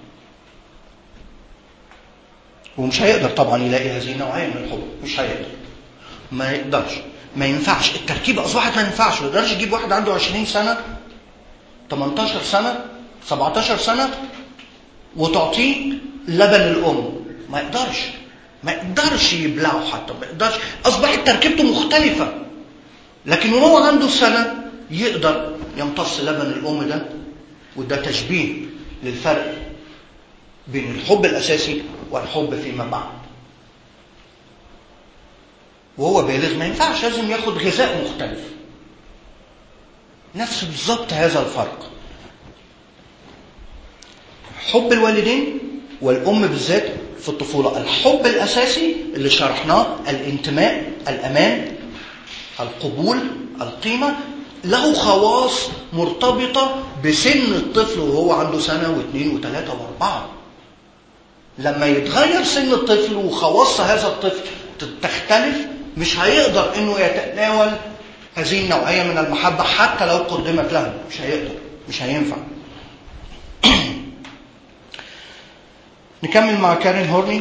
ومش هيقدر طبعا يلاقي هذه النوعيه من الحب مش هيقدر ما يقدرش ما ينفعش التركيبه اصبحت ما ينفعش ما يقدرش يجيب واحد عنده 20 سنه 18 سنه 17 سنه وتعطيه لبن الام ما يقدرش ما يقدرش يبلعه حتى ما يقدرش اصبحت تركيبته مختلفه لكن وهو عنده سنه يقدر يمتص لبن الام ده وده تشبيه للفرق بين الحب الاساسي والحب فيما بعد وهو بالغ ما ينفعش لازم ياخد غذاء مختلف نفس بالظبط هذا الفرق حب الوالدين والام بالذات في الطفوله الحب الاساسي اللي شرحناه الانتماء الامان القبول القيمه له خواص مرتبطه بسن الطفل وهو عنده سنه واثنين وثلاثه واربعه لما يتغير سن الطفل وخواص هذا الطفل تختلف مش هيقدر انه يتناول هذه النوعيه من المحبه حتى لو قدمت له مش هيقدر مش هينفع نكمل مع كارين هورني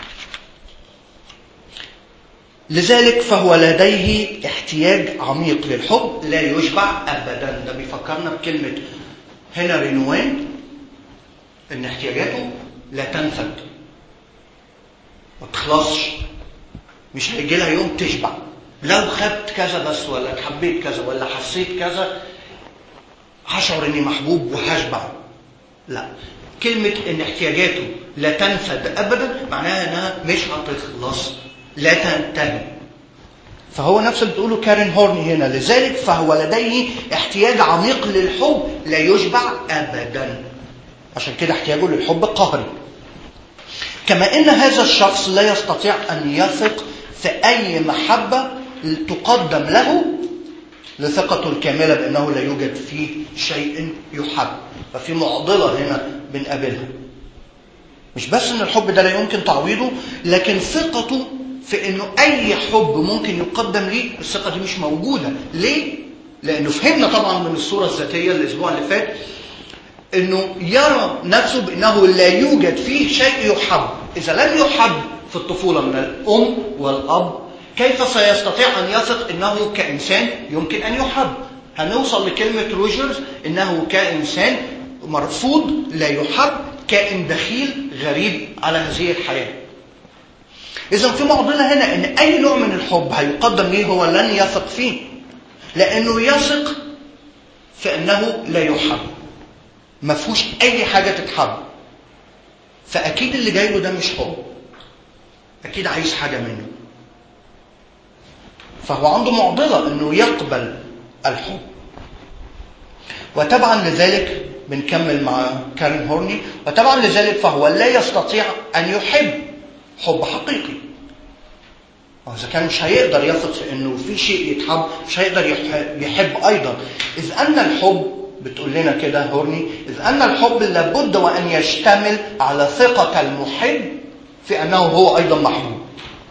لذلك فهو لديه احتياج عميق للحب لا يشبع ابدا ده بيفكرنا بكلمه هنري نوين ان احتياجاته لا تنفد ما تخلصش مش هيجي لها يوم تشبع لو خدت كذا بس ولا حبيت كذا ولا حسيت كذا هشعر اني محبوب وهشبع لا كلمة ان احتياجاته لا تنفد ابدا معناها انها مش هتخلص لا تنتهي فهو نفس اللي بتقوله كارين هورني هنا لذلك فهو لديه احتياج عميق للحب لا يشبع ابدا عشان كده احتياجه للحب قهري كما ان هذا الشخص لا يستطيع ان يثق في اي محبه تقدم له لثقته الكامله بانه لا يوجد فيه شيء يحب ففي معضله هنا بنقابلها مش بس ان الحب ده لا يمكن تعويضه لكن ثقته في انه اي حب ممكن يقدم ليه الثقه دي مش موجوده ليه لانه فهمنا طبعا من الصوره الذاتيه الاسبوع اللي فات انه يرى نفسه بانه لا يوجد فيه شيء يحب اذا لم يحب في الطفوله من الام والاب كيف سيستطيع ان يثق انه كانسان يمكن ان يحب هنوصل لكلمه روجرز انه كانسان مرفوض لا يحب كائن دخيل غريب على هذه الحياه اذا في معضله هنا ان اي نوع من الحب هيقدم ليه هو لن يثق فيه لانه يثق في انه لا يحب ما فيهوش اي حاجه تتحب فاكيد اللي جاي له ده مش حب اكيد عايز حاجه منه فهو عنده معضله انه يقبل الحب وتبعا لذلك بنكمل مع كارين هورني وتبعا لذلك فهو لا يستطيع ان يحب حب حقيقي إذا كان مش هيقدر يثق في انه في شيء يتحب مش هيقدر يحب ايضا اذ ان الحب بتقول لنا كده هورني إذ أن الحب لابد وأن يشتمل على ثقة المحب في أنه هو أيضا محبوب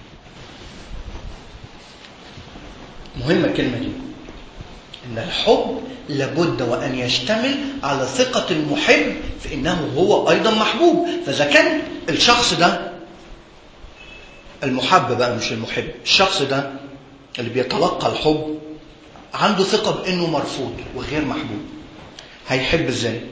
مهمة الكلمة دي إن الحب لابد وأن يشتمل على ثقة المحب في أنه هو أيضا محبوب فإذا كان الشخص ده المحب بقى مش المحب الشخص ده اللي بيتلقى الحب عنده ثقة بأنه مرفوض وغير محبوب هيحب ازاي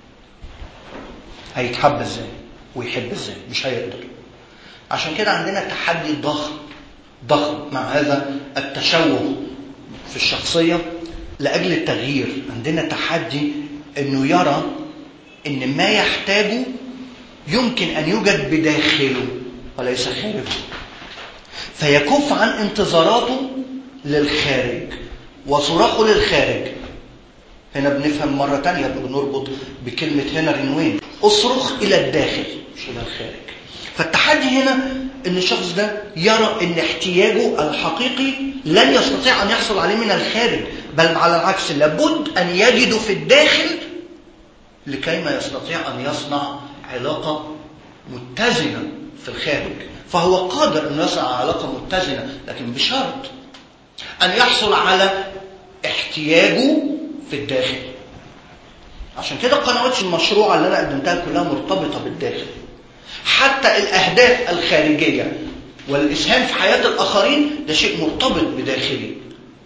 هيتحب ازاي ويحب ازاي مش هيقدر عشان كده عندنا تحدي ضخم ضخم مع هذا التشوه في الشخصية لأجل التغيير عندنا تحدي أنه يرى أن ما يحتاجه يمكن أن يوجد بداخله وليس خارجه فيكف عن انتظاراته للخارج وصراخه للخارج هنا بنفهم مرة تانية بنربط بكلمة هنري نوين اصرخ إلى الداخل مش إلى الخارج فالتحدي هنا ان الشخص ده يرى ان احتياجه الحقيقي لن يستطيع ان يحصل عليه من الخارج بل على العكس لابد ان يجده في الداخل لكي ما يستطيع ان يصنع علاقه متزنه في الخارج فهو قادر انه يصنع علاقه متزنه لكن بشرط ان يحصل على احتياجه في الداخل عشان كده قنوات المشروع اللي انا قدمتها كلها مرتبطه بالداخل حتى الاهداف الخارجيه والاسهام في حياه الاخرين ده شيء مرتبط بداخلي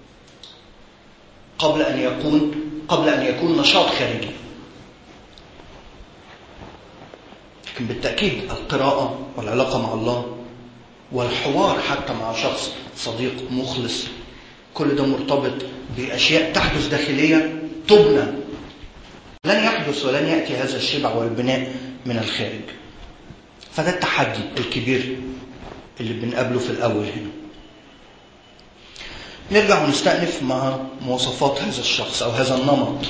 قبل ان يكون قبل ان يكون نشاط خارجي لكن بالتاكيد القراءه والعلاقه مع الله والحوار حتى مع شخص صديق مخلص كل ده مرتبط بأشياء تحدث داخلية تبنى لن يحدث ولن يأتي هذا الشبع والبناء من الخارج فده التحدي الكبير اللي بنقابله في الأول هنا نرجع ونستأنف مع مواصفات هذا الشخص أو هذا النمط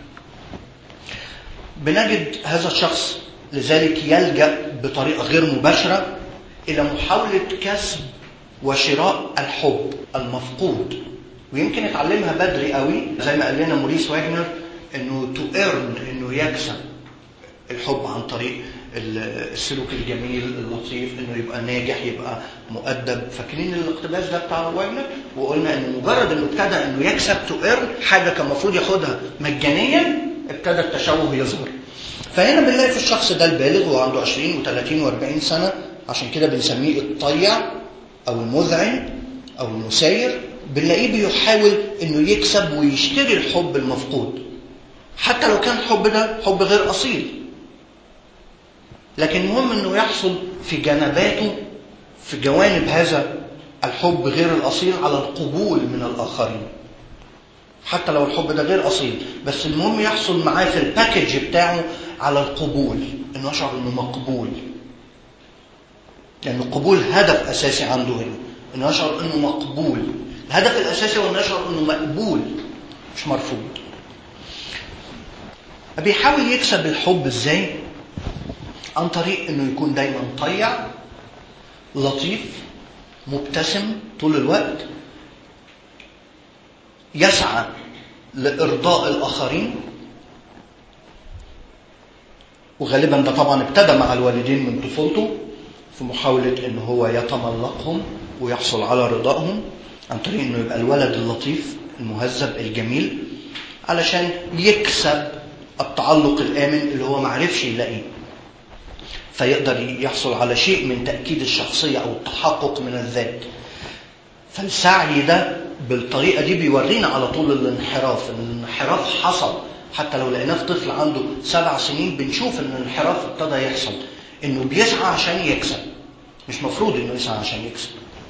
بنجد هذا الشخص لذلك يلجأ بطريقة غير مباشرة إلى محاولة كسب وشراء الحب المفقود ويمكن اتعلمها بدري قوي زي ما قال لنا موريس واجنر انه تو ايرن انه يكسب الحب عن طريق السلوك الجميل اللطيف انه يبقى ناجح يبقى مؤدب فاكرين الاقتباس ده بتاع واجنر وقلنا ان مجرد انه ابتدى انه يكسب تو ايرن حاجه كان المفروض ياخدها مجانيا ابتدى التشوه يظهر فهنا بنلاقي في الشخص ده البالغ وعنده 20 و30 و40 سنه عشان كده بنسميه الطيع او المذعن او المساير بنلاقيه بيحاول انه يكسب ويشتري الحب المفقود حتى لو كان الحب ده حب غير اصيل لكن المهم انه يحصل في جنباته في جوانب هذا الحب غير الاصيل على القبول من الاخرين حتى لو الحب ده غير اصيل بس المهم يحصل معاه في الباكج بتاعه على القبول انه يشعر انه مقبول لان القبول هدف اساسي عنده هنا انه يشعر انه مقبول الهدف الاساسي هو انه يشعر انه مقبول مش مرفوض بيحاول يكسب الحب ازاي عن طريق انه يكون دايما طيع لطيف مبتسم طول الوقت يسعى لارضاء الاخرين وغالبا ده طبعا ابتدى مع الوالدين من طفولته في محاولة ان هو يتملقهم ويحصل على رضائهم عن طريق انه يبقى الولد اللطيف المهذب الجميل علشان يكسب التعلق الآمن اللي هو معرفش يلاقيه فيقدر يحصل على شيء من تأكيد الشخصية أو التحقق من الذات فالسعي ده بالطريقة دي بيورينا على طول الانحراف الانحراف حصل حتى لو لقيناه في طفل عنده سبع سنين بنشوف ان الانحراف ابتدى يحصل انه بيسعى عشان يكسب مش مفروض انه يسعى عشان يكسب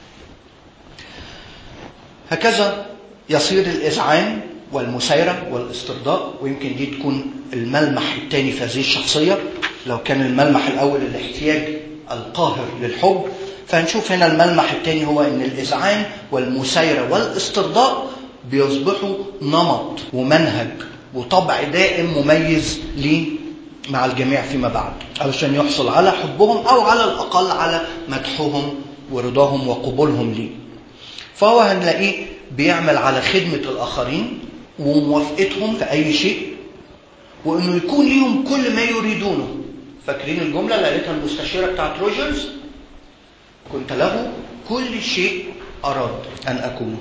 هكذا يصير الإذعان والمسايرة والاسترضاء ويمكن دي تكون الملمح الثاني في هذه الشخصية لو كان الملمح الأول الاحتياج القاهر للحب فهنشوف هنا الملمح الثاني هو أن الإذعان والمسايرة والاسترضاء بيصبحوا نمط ومنهج وطبع دائم مميز ليه مع الجميع فيما بعد علشان يحصل على حبهم أو على الأقل على مدحهم ورضاهم وقبولهم ليه فهو هنلاقيه بيعمل على خدمة الآخرين وموافقتهم في أي شيء وإنه يكون ليهم كل ما يريدونه فاكرين الجملة اللي قالتها المستشيرة بتاعت روجرز كنت له كل شيء أراد أن أكونه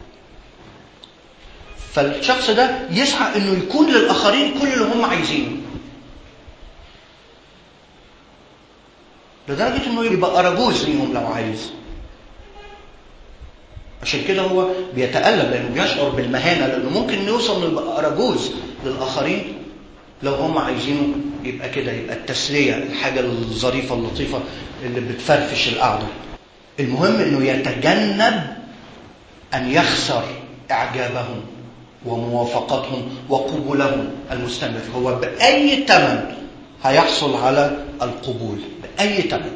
فالشخص ده يسعى انه يكون للاخرين كل اللي هم عايزينه لدرجة انه يبقى اراجوز ليهم لو عايز عشان كده هو بيتألم لأنه بيشعر بالمهانة لأنه ممكن نوصل نبقى أراجوز للآخرين لو هم عايزينه يبقى كده يبقى التسلية الحاجة الظريفة اللطيفة اللي بتفرفش القعدة المهم انه يتجنب ان يخسر اعجابهم وموافقتهم وقبولهم المستمر هو باي ثمن هيحصل على القبول باي ثمن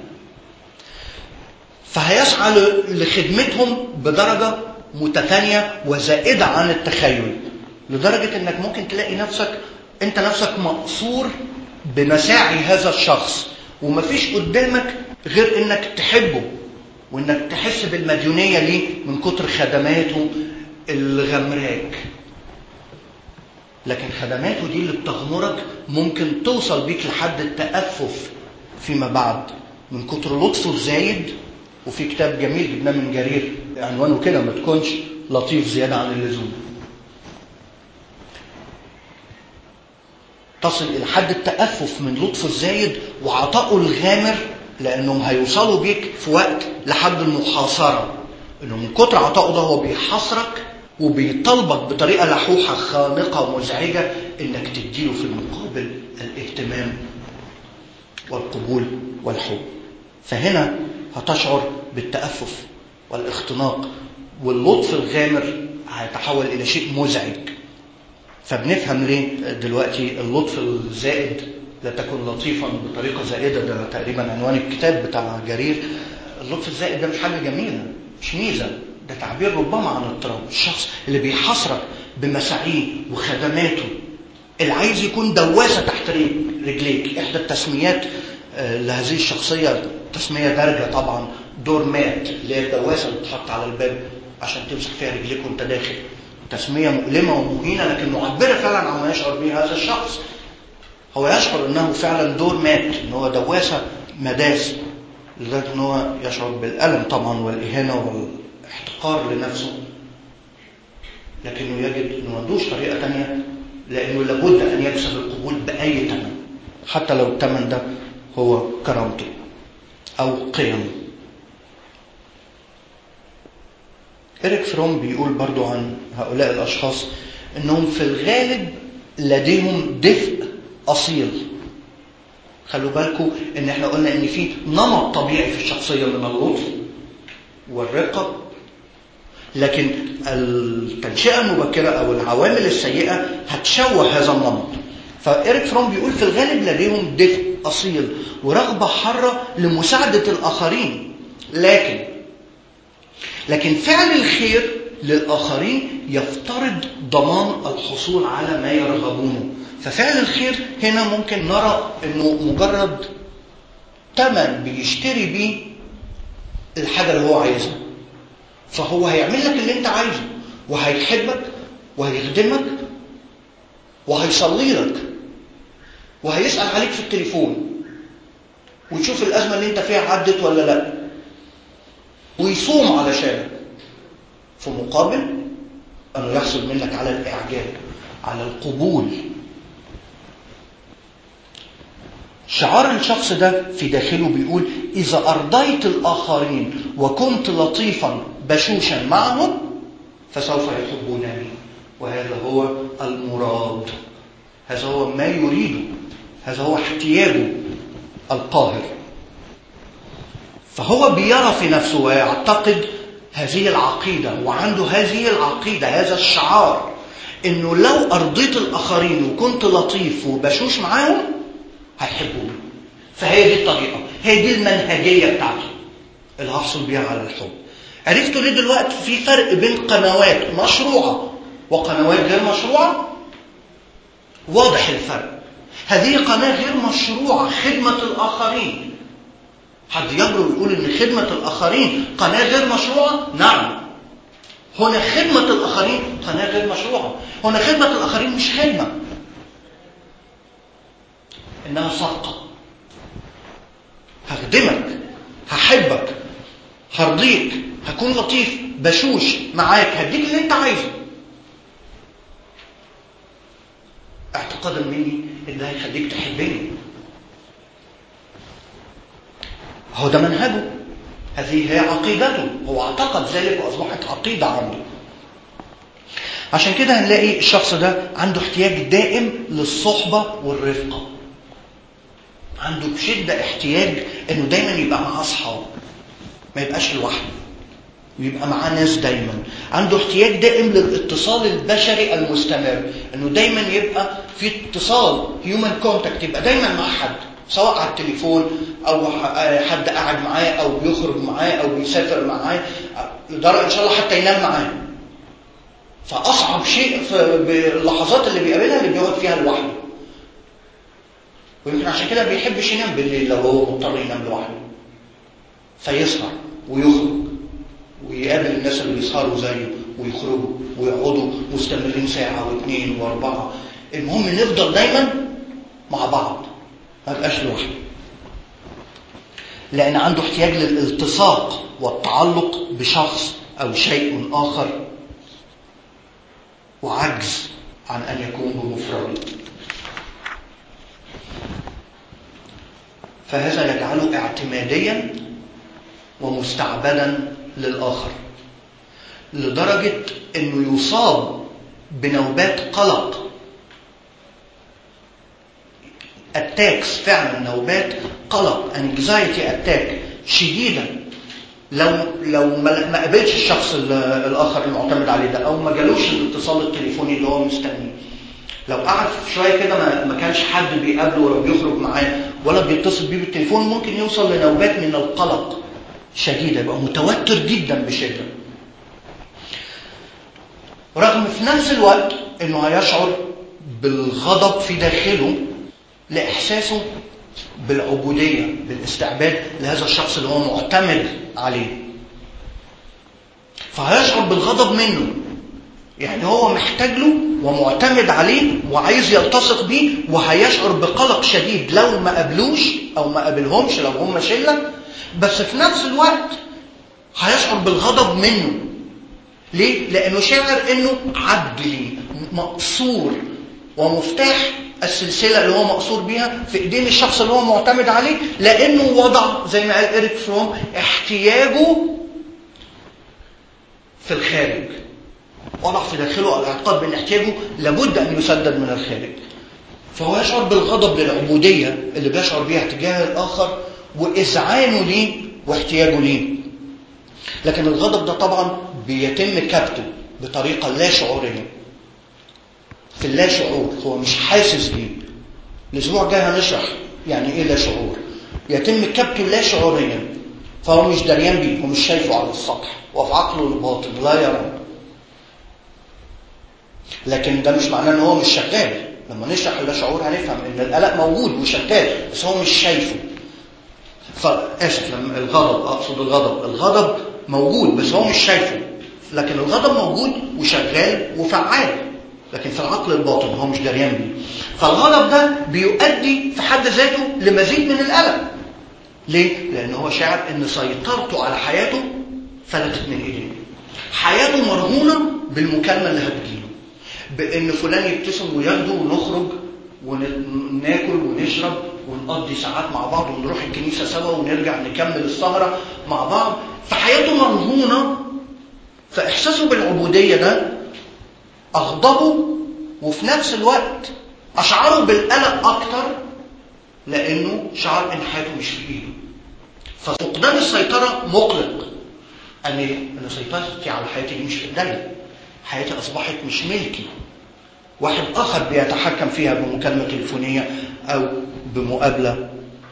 فهيسعى لخدمتهم بدرجة متثانية وزائدة عن التخيل لدرجة انك ممكن تلاقي نفسك انت نفسك مقصور بمساعي هذا الشخص ومفيش قدامك غير انك تحبه وانك تحس بالمديونية ليه من كتر خدماته اللي غمراك لكن خدماته دي اللي بتغمرك ممكن توصل بيك لحد التأفف فيما بعد من كتر لطفه الزايد وفي كتاب جميل جبناه من جرير عنوانه كده ما تكونش لطيف زيادة عن اللزوم تصل إلى حد التأفف من لطفه الزايد وعطائه الغامر لأنهم هيوصلوا بيك في وقت لحد المحاصرة إنه من كتر عطائه ده هو بيحاصرك وبيطالبك بطريقة لحوحة خانقة مزعجة إنك تديله في المقابل الاهتمام والقبول والحب فهنا هتشعر بالتأفف والاختناق واللطف الغامر هيتحول إلى شيء مزعج فبنفهم ليه دلوقتي اللطف الزائد لا تكن لطيفا بطريقة زائدة ده تقريبا عنوان الكتاب بتاع جرير اللطف الزائد ده مش حاجة جميلة مش ميزة ده تعبير ربما عن اضطراب الشخص اللي بيحصرك بمساعيه وخدماته اللي عايز يكون دواسة تحت رجليك إحدى التسميات لهذه الشخصية تسمية دارجة طبعا دور مات اللي هي الدواسة اللي بتحط على الباب عشان تمسك فيها رجليك وانت داخل تسمية مؤلمة ومهينة لكن معبرة فعلا عما يشعر به هذا الشخص هو يشعر انه فعلا دور مات ان هو دواسة مداس لذلك ان هو يشعر بالألم طبعا والإهانة والاحتقار لنفسه لكنه يجد انه ما عندوش طريقة تانية لأنه لابد أن يكسب القبول بأي ثمن حتى لو الثمن ده هو كرامته أو قيمه إريك فروم بيقول برضو عن هؤلاء الأشخاص أنهم في الغالب لديهم دفء أصيل خلوا بالكم ان احنا قلنا ان في نمط طبيعي في الشخصية من اللطف والرقة لكن التنشئة المبكرة أو العوامل السيئة هتشوه هذا النمط فإيريك فروم بيقول في الغالب لديهم دفء أصيل ورغبة حارة لمساعدة الآخرين لكن لكن فعل الخير للآخرين يفترض ضمان الحصول على ما يرغبونه ففعل الخير هنا ممكن نرى أنه مجرد ثمن بيشتري بيه الحاجة اللي هو عايزها فهو هيعمل لك اللي انت عايزه وهيحبك وهيخدمك وهيصلي لك وهيسأل عليك في التليفون ويشوف الأزمة اللي انت فيها عدت ولا لا ويصوم علشانك في مقابل أنه يحصل منك على الإعجاب على القبول شعار الشخص ده في داخله بيقول إذا أرضيت الآخرين وكنت لطيفا بشوشا معهم فسوف يحبونني وهذا هو المراد هذا هو ما يريده هذا هو احتياجه القاهر فهو بيرى في نفسه ويعتقد هذه العقيدة وعنده هذه العقيدة هذا الشعار انه لو ارضيت الاخرين وكنت لطيف وبشوش معاهم هيحبوني فهي دي الطريقة هي دي المنهجية بتاعته اللي هحصل بيها على الحب عرفتوا ليه دلوقتي في فرق بين قنوات مشروعة وقنوات غير مشروعة واضح الفرق هذه قناة غير مشروعة خدمة الآخرين حد يجرؤ يقول ان خدمة الآخرين قناة غير مشروعة نعم هنا خدمة الآخرين قناة غير مشروعة هنا خدمة الآخرين مش خدمة إنها صفقة هخدمك هحبك هرضيك هكون لطيف بشوش معاك هديك اللي انت عايزه اعتقادا مني ان ده هيخليك تحبني هو ده منهجه هذه هي عقيدته هو اعتقد ذلك واصبحت عقيده عنده عشان كده هنلاقي الشخص ده عنده احتياج دائم للصحبه والرفقه عنده بشده احتياج انه دايما يبقى مع اصحاب ما يبقاش لوحده ويبقى معاه ناس دايما عنده احتياج دائم للاتصال البشري المستمر انه دايما يبقى في اتصال هيومن كونتاكت يبقى دايما مع حد سواء على التليفون او حد قاعد معاه او بيخرج معاه او بيسافر معاه لدرجه ان شاء الله حتى ينام معاه فاصعب شيء في اللحظات اللي بيقابلها اللي بيقعد فيها لوحده ويمكن عشان كده ما بيحبش ينام بالليل لو هو مضطر ينام لوحده فيسهر ويخرج ويقابل الناس اللي بيسهروا زيه ويخرجوا ويقعدوا مستمرين ساعة واثنين واربعة المهم نفضل دايما مع بعض ما يبقاش لوحده لأن عنده احتياج للالتصاق والتعلق بشخص أو شيء آخر وعجز عن أن يكون بمفرده فهذا يجعله اعتماديا ومستعبدا للآخر لدرجة أنه يصاب بنوبات قلق اتاكس فعلا نوبات قلق انكزايتي اتاك شديدة لو لو ما ما قابلش الشخص ال- الاخر المعتمد عليه ده او ما جالوش الاتصال التليفوني اللي هو مستنيه لو قعد شويه كده ما, ما كانش حد بيقابله ولا بيخرج معاه ولا بيتصل بيه بالتليفون ممكن يوصل لنوبات من القلق شديده يبقى متوتر جدا بشده رغم في نفس الوقت انه هيشعر بالغضب في داخله لاحساسه بالعبوديه بالاستعباد لهذا الشخص اللي هو معتمد عليه فهيشعر بالغضب منه يعني هو محتاج له ومعتمد عليه وعايز يلتصق بيه وهيشعر بقلق شديد لو ما قابلوش او ما قابلهمش لو هم شله بس في نفس الوقت هيشعر بالغضب منه ليه؟ لأنه شاعر إنه عبد ليه مقصور ومفتاح السلسلة اللي هو مقصور بيها في إيدين الشخص اللي هو معتمد عليه لأنه وضع زي ما قال إيريك فروم احتياجه في الخارج وضع في داخله الاعتقاد بأن احتياجه لابد أن يسدد من الخارج فهو يشعر بالغضب للعبودية اللي بيشعر بيها تجاه الآخر وإذعانه ليه واحتياجه ليه لكن الغضب ده طبعا بيتم كبته بطريقة لا شعورية في اللا شعور هو مش حاسس بيه الأسبوع الجاي هنشرح يعني إيه لا شعور يتم كبته لا شعوريا فهو مش دريان بيه هو مش شايفه على السطح وفي عقله الباطن لا يرى لكن ده مش معناه ان هو مش شغال لما نشرح اللا شعور هنفهم ان القلق موجود وشغال بس هو مش شايفه فاسف لما الغضب اقصد الغضب الغضب موجود بس هو مش شايفه لكن الغضب موجود وشغال وفعال لكن في العقل الباطن هو مش دريان بيه فالغضب ده بيؤدي في حد ذاته لمزيد من القلق ليه؟ لأن هو شاعر إن سيطرته على حياته فلتت من إيديه حياته مرهونة بالمكالمة اللي هتجيله بإن فلان يبتسم وياخده ونخرج وناكل ونشرب ونقضي ساعات مع بعض ونروح الكنيسة سوا ونرجع نكمل السهرة مع بعض فحياته مرهونة فإحساسه بالعبودية ده أغضبه وفي نفس الوقت أشعره بالقلق أكتر لأنه شعر إن حياته مش في إيده ففقدان السيطرة مقلق أن أن سيطرتي على حياتي دي مش في إيديا حياتي أصبحت مش ملكي واحد آخر بيتحكم فيها بمكالمة تليفونية أو بمقابلة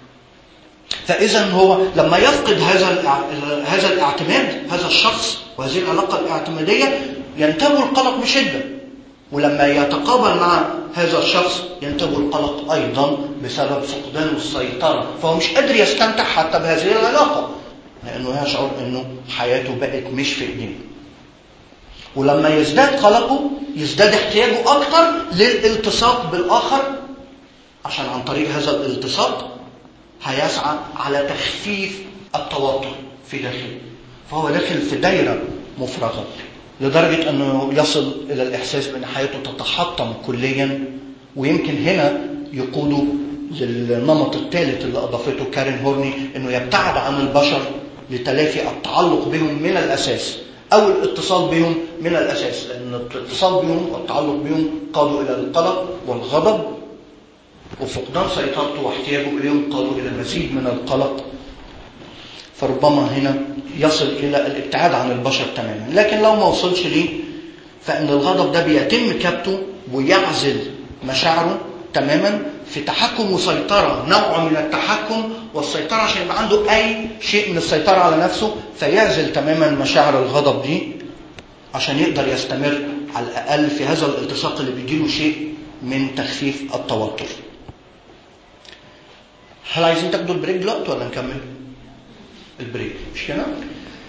فإذا هو لما يفقد هذا هذا الاعتماد هذا الشخص وهذه العلاقة الاعتمادية ينتابه القلق بشدة ولما يتقابل مع هذا الشخص ينتابه القلق أيضا بسبب فقدان السيطرة فهو مش قادر يستمتع حتى بهذه العلاقة لأنه يشعر أنه حياته بقت مش في إيديه ولما يزداد قلقه يزداد احتياجه أكتر للالتصاق بالآخر عشان عن طريق هذا الالتصاق هيسعى على تخفيف التوتر في داخله فهو داخل في دايرة مفرغة لدرجة أنه يصل إلى الإحساس بأن حياته تتحطم كليا ويمكن هنا يقوده للنمط الثالث اللي أضافته كارين هورني أنه يبتعد عن البشر لتلافي التعلق بهم من الأساس أو الاتصال بهم من الأساس لأن الاتصال بهم والتعلق بهم قادوا إلى القلق والغضب وفقدان سيطرته واحتياجه إليهم قادوا إلى المزيد من القلق فربما هنا يصل إلى الابتعاد عن البشر تماما لكن لو ما وصلش ليه فإن الغضب ده بيتم كبته ويعزل مشاعره تماما في تحكم وسيطرة نوع من التحكم والسيطرة عشان يبقى عنده أي شيء من السيطرة على نفسه فيعزل تماما مشاعر الغضب دي عشان يقدر يستمر على الأقل في هذا الالتصاق اللي بيجيله شيء من تخفيف التوتر هل عايزين تاخدوا البريك دلوقتي ولا نكمل؟ البريك مش كده؟